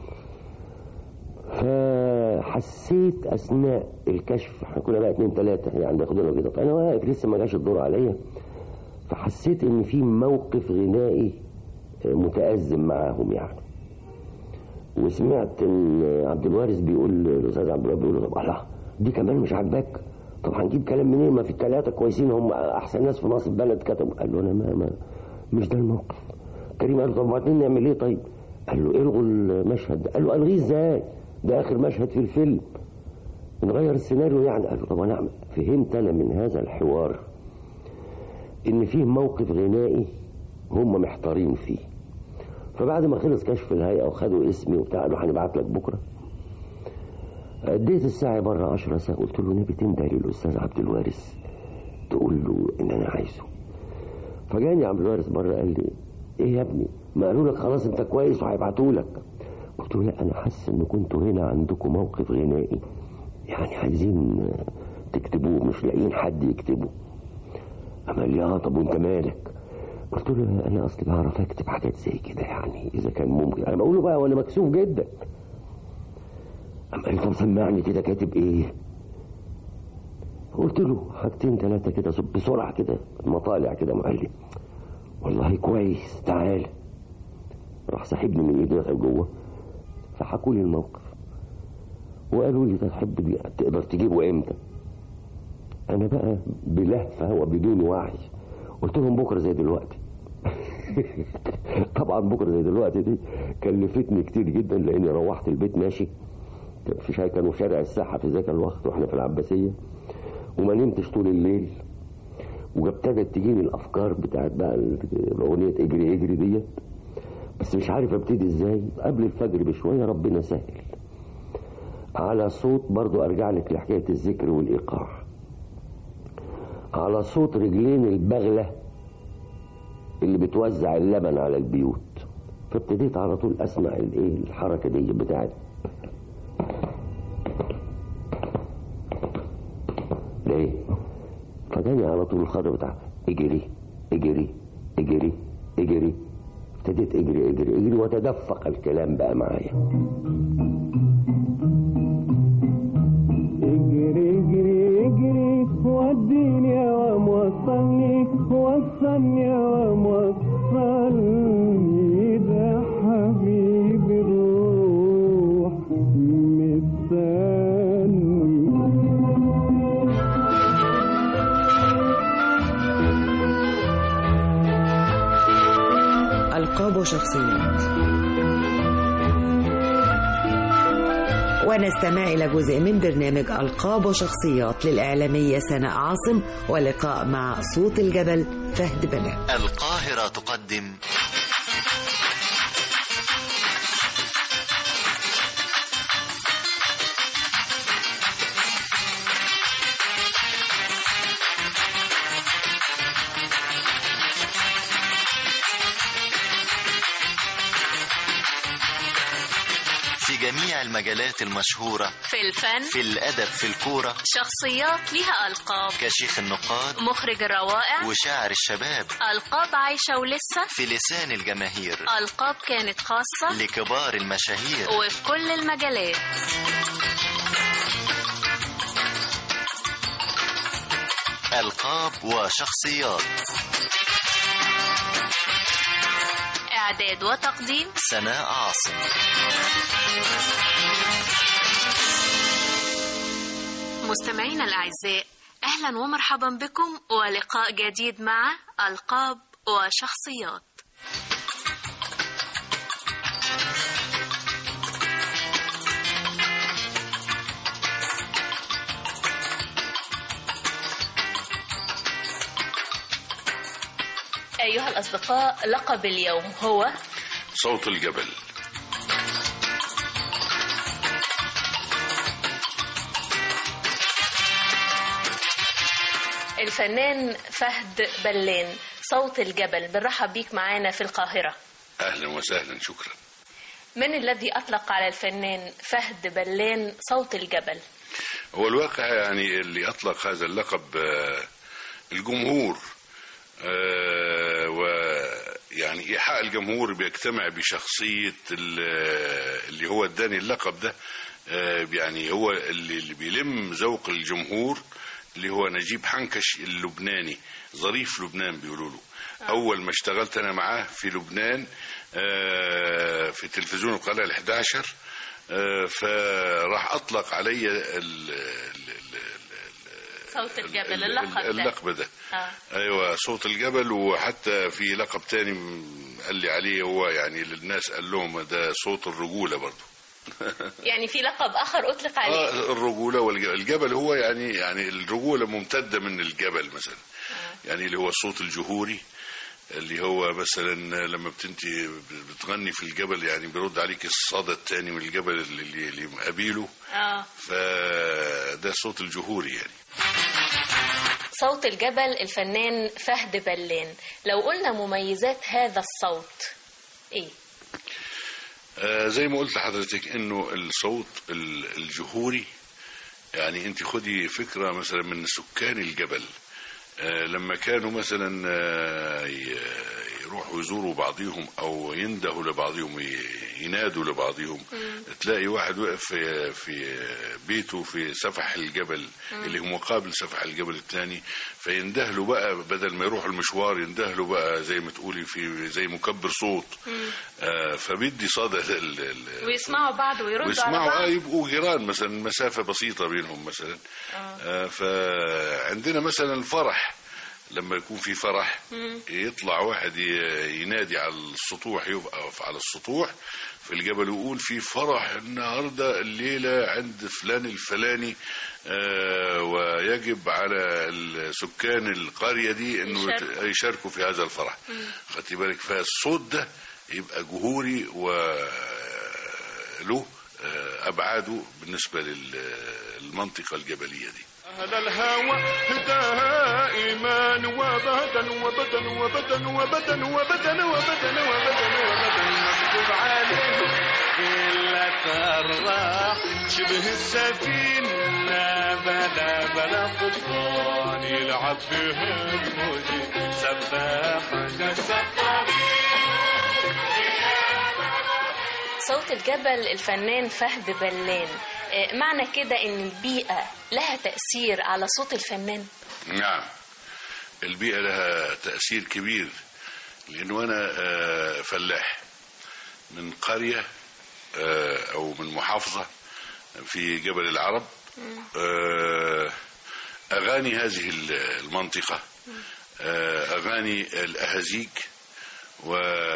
فحسيت اثناء الكشف احنا كنا بقى اتنين تلاته يعني بياخدونا كده فانا واقف لسه ما جاش الدور عليا فحسيت ان في موقف غنائي متأزم معاهم يعني وسمعت ان عبد الوارث بيقول الاستاذ عبد الوهاب بيقول له طب الله دي كمان مش عاجباك طب هنجيب كلام منين ما في الثلاثه كويسين هم احسن ناس في مصر البلد كتبوا قال له انا ما, ما مش ده الموقف كريم قال له طب وبعدين نعمل ايه طيب قال له الغوا المشهد ده قال له الغيه ازاي ده اخر مشهد في الفيلم نغير السيناريو يعني قال له طب انا أعمل. فهمت انا من هذا الحوار ان فيه موقف غنائي هم محتارين فيه فبعد ما خلص كشف الهيئه وخدوا اسمي وبتاع قالوا هنبعت لك بكره اديت الساعه بره 10 ساعه قلت له نبي تنده للاستاذ عبد الوارث تقول له ان انا عايزه فجاني عبد الوارث بره قال لي ايه يا ابني ما قالوا لك خلاص انت كويس وهيبعتوا لك قلت له لا انا حاسس ان كنتوا هنا عندكم موقف غنائي يعني عايزين تكتبوه مش لاقيين حد يكتبه اما قال لي اه طب وانت مالك قلت له انا اصلي بعرف اكتب حاجات زي كده يعني اذا كان ممكن انا بقول له بقى وانا مكسوف جدا اما قال لي طب سمعني كده كاتب ايه قلت له حاجتين ثلاثه كده بسرعه كده مطالع كده قال لي والله كويس تعال راح سحبني من ايدي دخل جوه فحكوا لي الموقف وقالوا لي ده تحب دي تقدر تجيبه امتى انا بقى بلهفه وبدون وعي قلت لهم بكره زي دلوقتي طبعا بكره زي دلوقتي دي كلفتني كتير جدا لاني روحت البيت ماشي في شاي كانوا في شارع الساحه في ذاك الوقت واحنا في العباسيه وما نمتش طول الليل وابتدت تجيني الافكار بتاعت بقى الاغنيه اجري اجري ديت بس مش عارف ابتدي ازاي قبل الفجر بشويه ربنا سهل على صوت برضو ارجع لك لحكايه الذكر والايقاع على صوت رجلين البغله اللي بتوزع اللبن على البيوت فابتديت على طول اسمع الايه الحركه دي بتاعت ليه فجاني على طول الخضر بتاع اجري اجري اجري اجري ابتديت اجري اجري اجري وتدفق الكلام بقى معايا اجري اجري اجري وديني يا وموصلني وصلني يا وموصلني ده حبيبي الروح ألقاب وشخصيات ونستمع إلى جزء من برنامج ألقاب وشخصيات للإعلامية سناء عاصم ولقاء مع صوت الجبل فهد بلاء القاهرة تقدم في جميع المجالات المشهورة في الفن في الأدب في الكورة شخصيات لها ألقاب كشيخ النقاد مخرج الروائع وشاعر الشباب ألقاب عايشة ولسه في لسان الجماهير ألقاب كانت خاصة لكبار المشاهير وفي كل المجالات ألقاب وشخصيات إعداد وتقديم سناء عاصم مستمعينا الأعزاء أهلا ومرحبا بكم ولقاء جديد مع ألقاب وشخصيات أيها الأصدقاء لقب اليوم هو صوت الجبل الفنان فهد بلان صوت الجبل بنرحب بيك معانا في القاهرة اهلا وسهلا شكرا من الذي أطلق على الفنان فهد بلان صوت الجبل هو الواقع يعني اللي اطلق هذا اللقب آه، الجمهور آه، ويعني ايحاء الجمهور بيجتمع بشخصيه ال- اللي هو اداني اللقب ده آه، يعني هو اللي اللي بيلم ذوق الجمهور اللي هو نجيب حنكش اللبناني ظريف لبنان بيقولوا له اول ما اشتغلت انا معاه في لبنان آه، في تلفزيون القناه ال11 فراح اطلق علي ال- صوت الجبل اللقب ده اللقب ده آه. ايوه صوت الجبل وحتى في لقب تاني م- قال لي عليه هو يعني للناس قال لهم ده صوت الرجوله برضه يعني في لقب آخر أطلق عليه اه الرجوله والجبل هو يعني يعني الرجوله ممتده من الجبل مثلا يعني اللي هو الصوت الجهوري اللي هو مثلا لما بتنتي بتغني في الجبل يعني بيرد عليك الصدى التاني من الجبل اللي, اللي مقابله آه. فده الصوت الجهوري يعني صوت الجبل الفنان فهد بلان لو قلنا مميزات هذا الصوت ايه آه، زي ما قلت لحضرتك انه الصوت ال- الجهوري يعني انت خدي فكره مثلا من سكان الجبل آه، لما كانوا مثلا آه، ي- يروحوا يزوروا بعضهم او يندهوا لبعضهم ي- ينادوا لبعضهم تلاقي واحد وقف في في بيته في سفح الجبل مم. اللي هو مقابل سفح الجبل الثاني فيندهله بقى بدل ما يروح المشوار يندهله بقى زي ما تقولي في زي مكبر صوت آه فبيدي صدى لل- لل- ويسمعوا بعض ويردوا على ويسمعوا بعض اه يبقوا جيران مثلا مسافة بسيطة بينهم مثلا آه فعندنا مثلا الفرح لما يكون في فرح مم. يطلع واحد ي- ينادي على السطوح يقف على السطوح في الجبل ويقول في فرح النهارده الليله عند فلان الفلاني آه ويجب على ال- سكان القريه دي انه يت- يشاركوا. يشاركوا في هذا الفرح خدتي بالك فالصوت ده يبقى جهوري وله ابعاده بالنسبه للمنطقه الجبليه دي أهل الهوى دائما وبدا وبدا وبدا وبدا وبدا وبدا وبدا وبدا مكتوب عليه إلا تراح شبه السفينة بلا بلا قبطان يلعب بها الموج سباحة صوت الجبل الفنان فهد بلان آه، معنى كده ان البيئة لها تأثير على صوت الفنان نعم البيئة لها تأثير كبير لأنه أنا آه، فلاح من قرية آه، أو من محافظة في جبل العرب آه، أغاني هذه المنطقة آه، أغاني الأهازيج و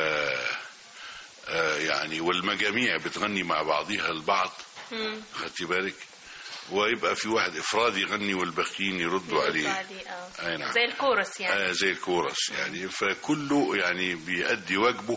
آه، يعني والمجاميع بتغني مع بعضها البعض خدتي بالك ويبقى في واحد افراد يغني والباقيين يردوا عليه آه. اي نعم زي الكورس يعني آه زي الكورس يعني فكله يعني بيأدي واجبه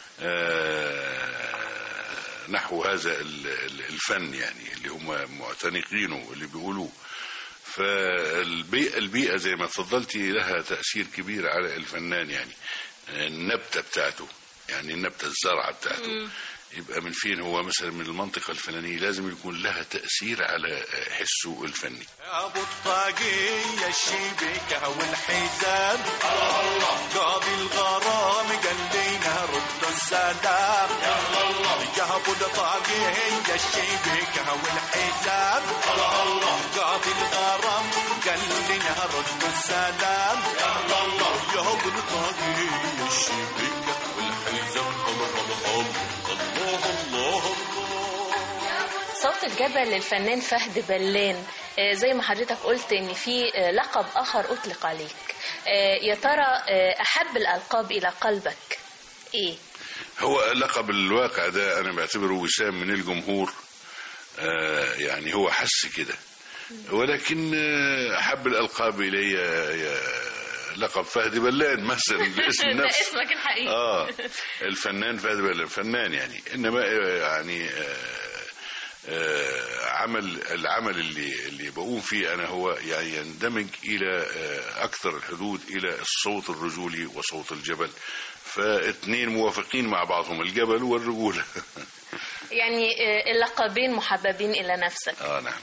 آه نحو هذا ال- ال- الفن يعني اللي هم معتنقينه اللي بيقولوه فالبيئة البيئة زي ما تفضلتي لها تأثير كبير على الفنان يعني النبتة بتاعته يعني النبتة الزرعة بتاعته يبقى من فين هو مثلا من المنطقة الفلانية لازم يكون لها تأثير على حسه الفني ابو الطاقية الشبكة والحزام قاضي الغرام قال لينا رد السلام يا الله يا ابو الطاقية الشبكة والحزام قاضي الغرام قال لينا رد السلام يا الله يا ابو الطاقية الشبكة والحزام الله الله الله الله صوت الجبل للفنان فهد بلان آه، زي ما حضرتك قلت ان في آه، لقب اخر اطلق عليك آه، يا ترى آه، احب الالقاب الى قلبك ايه هو لقب الواقع ده انا بعتبره وسام من الجمهور آه يعني هو حس كده ولكن آه، احب الالقاب الي يا لقب فهد بلان مثلا الاسم ده نفسه اسمك الحقيقي اه الفنان فهد بلان فنان يعني انما آه، يعني آه، آه، عمل العمل اللي اللي بقوم فيه انا هو يعني يندمج الى آه، اكثر الحدود الى الصوت الرجولي وصوت الجبل فاثنين موافقين مع بعضهم الجبل والرجوله يعني آه، اللقبين محببين الى نفسك اه نعم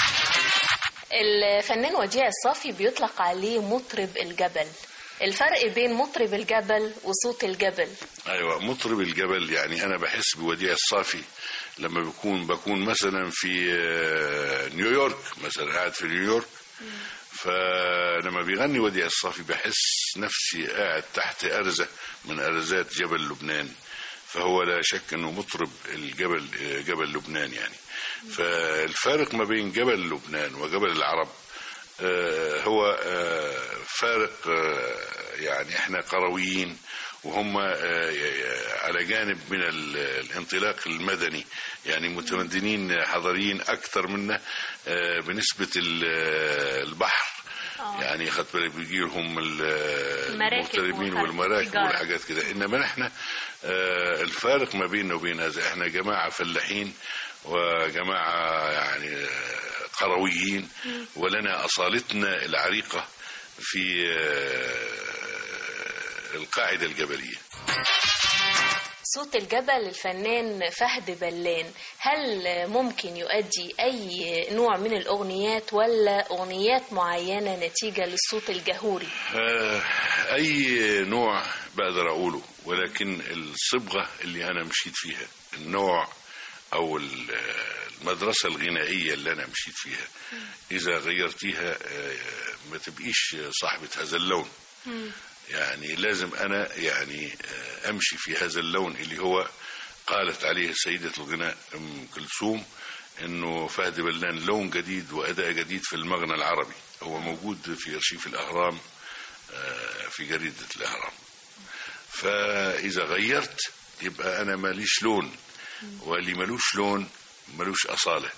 الفنان وديع الصافي بيطلق عليه مطرب الجبل الفرق بين مطرب الجبل وصوت الجبل ايوه مطرب الجبل يعني انا بحس بوديع الصافي لما بكون بكون مثلا في آه، نيويورك مثلا قاعد في نيويورك فلما بيغني وديع الصافي بحس نفسي قاعد تحت أرزة من أرزات جبل لبنان فهو لا شك انه مطرب الجبل آه، جبل لبنان يعني فالفارق ما بين جبل لبنان وجبل العرب آه، هو آه، فارق آه، يعني احنا قرويين وهم آه، على جانب من ال- الانطلاق المدني يعني متمدنين حضاريين اكثر منا آه، بنسبه ال- البحر يعني خدت بالك بيجي لهم ال- المراكب المغتربين والخ- والمراكب التجارة. والحاجات كده انما نحن آه، الفارق ما بيننا وبين هذا احنا جماعه فلاحين وجماعه يعني آه، قرويين ولنا اصالتنا العريقه في آه، القاعده الجبليه صوت الجبل الفنان فهد بلان هل ممكن يؤدي أي نوع من الأغنيات ولا أغنيات معينة نتيجة للصوت الجهوري آه، أي نوع بقدر أقوله ولكن الصبغة اللي أنا مشيت فيها النوع أو ال- المدرسة الغنائية اللي أنا مشيت فيها إذا غيرتيها آه، ما تبقيش صاحبة هذا اللون يعني لازم أنا يعني آه، أمشي في هذا اللون اللي هو قالت عليه سيدة الغناء أم كلثوم انه فهد بلان لون جديد واداء جديد في المغنى العربي هو موجود في ارشيف الاهرام آه، في جريده الاهرام فاذا غيرت يبقى انا ماليش لون واللي ملوش لون ملوش اصاله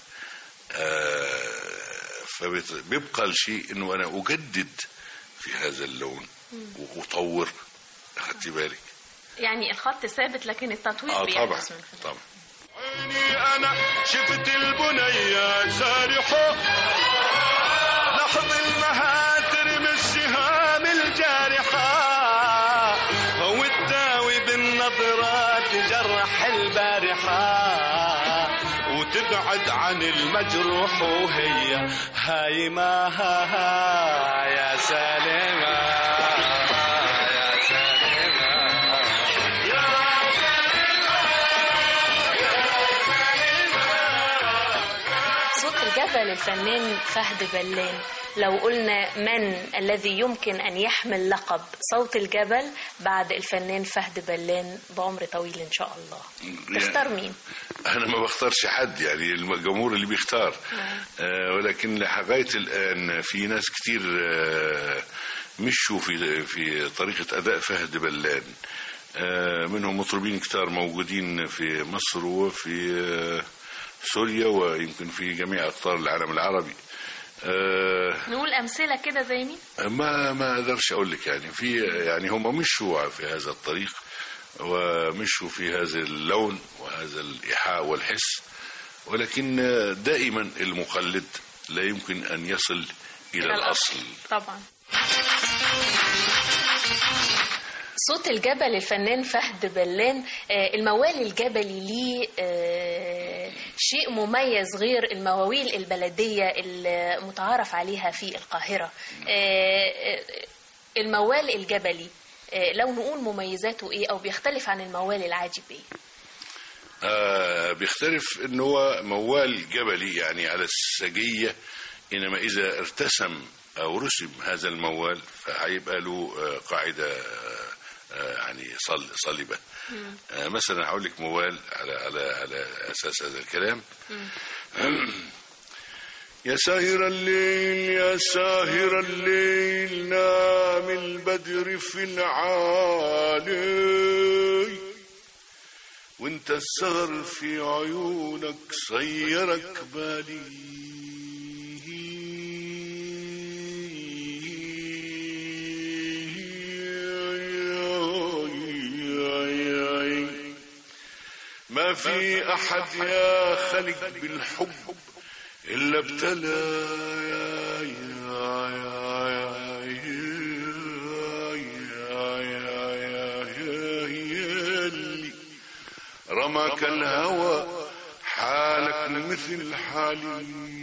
فبيبقى الشيء انه انا اجدد في هذا اللون واطور اخدتي بالك يعني الخط ثابت لكن التطوير اه طبعا بيحدث من خلال طبعا أنا شفت البنية سارحة لحظ المهاتر من السهام الجارحة والداوي بالنظرات جرح البارحة وتبعد عن المجروح وهي هايمة يا سالمة يا سالمة صوت الجبل الفنان فهد بلان لو قلنا من الذي يمكن أن يحمل لقب صوت الجبل بعد الفنان فهد بلان بعمر طويل إن شاء الله تختار مين؟ انا ما بختارش حد يعني الجمهور اللي بيختار آه ولكن لغايه الان في ناس كتير آه مشوا في في طريقه اداء فهد بلان آه منهم مطربين كتار موجودين في مصر وفي آه سوريا ويمكن في جميع اقطار العالم العربي آه نقول أمثلة كده زي مين؟ ما ما اقدرش اقول لك يعني في يعني هم مشوا في هذا الطريق ومشوا في هذا اللون وهذا الايحاء والحس ولكن دائما المقلد لا يمكن ان يصل الى الاصل طبعا صوت الجبل الفنان فهد بلان آه، الموال الجبلي ليه آه، شيء مميز غير المواويل البلدية المتعارف عليها في القاهرة آه، آه، الموال الجبلي آه، لو نقول مميزاته ايه او بيختلف عن الموال العادي بايه آه بيختلف ان هو موال جبلي يعني على السجية انما اذا ارتسم او رسم هذا الموال فهيبقى له آه قاعدة آه آه، يعني صل صلبة آه مثلا هقول لك موال على على على اساس هذا الكلام يا ساهر الليل يا ساهر الليل نام البدر في العالي وانت السهر في عيونك صيرك بالي ما في احد يا خلق بالحب الا ابتلى يا يا يا يا يا يا يا يا يا اللي رماك الهوى حالك مثل حالي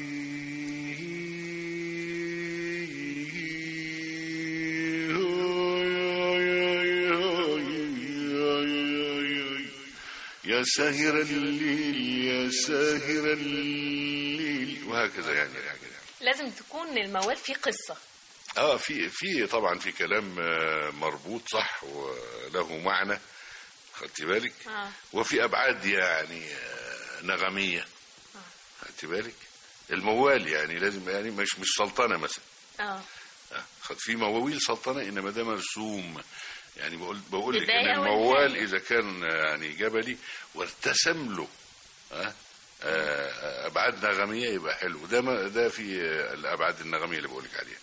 يا ساهر الليل يا ساهر الليل وهكذا يعني لازم تكون الموال فيه قصة اه في في طبعا في كلام آه، مربوط صح وله معنى خدتي بالك آه. وفي ابعاد يعني آه، نغميه خدتي بالك الموال يعني لازم يعني مش مش سلطنه مثلا اه آه، خد في مواويل سلطنه انما ده مرسوم يعني بقول بقول لك بداية ان الموال ونهاية. اذا كان آه، يعني جبلي وارتسم له آه، آه، ابعاد نغميه يبقى حلو ده ما- ده في آه، الابعاد النغميه اللي بقول لك عليها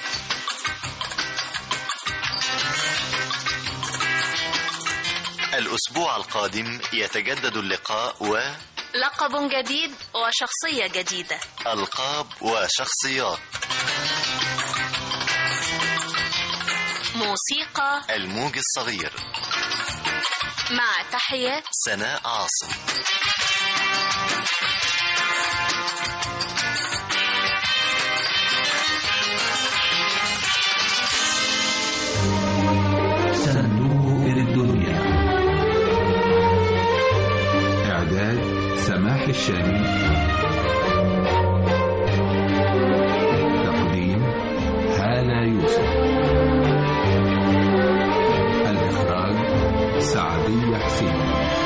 الأسبوع القادم يتجدد اللقاء و لقب جديد وشخصية جديدة ألقاب وشخصيات موسيقى الموج الصغير مع تحيات سناء عاصم صندوق الدنيا إعداد سماح الشامي تقديم هالة يوسف الإخراج سعدية حسين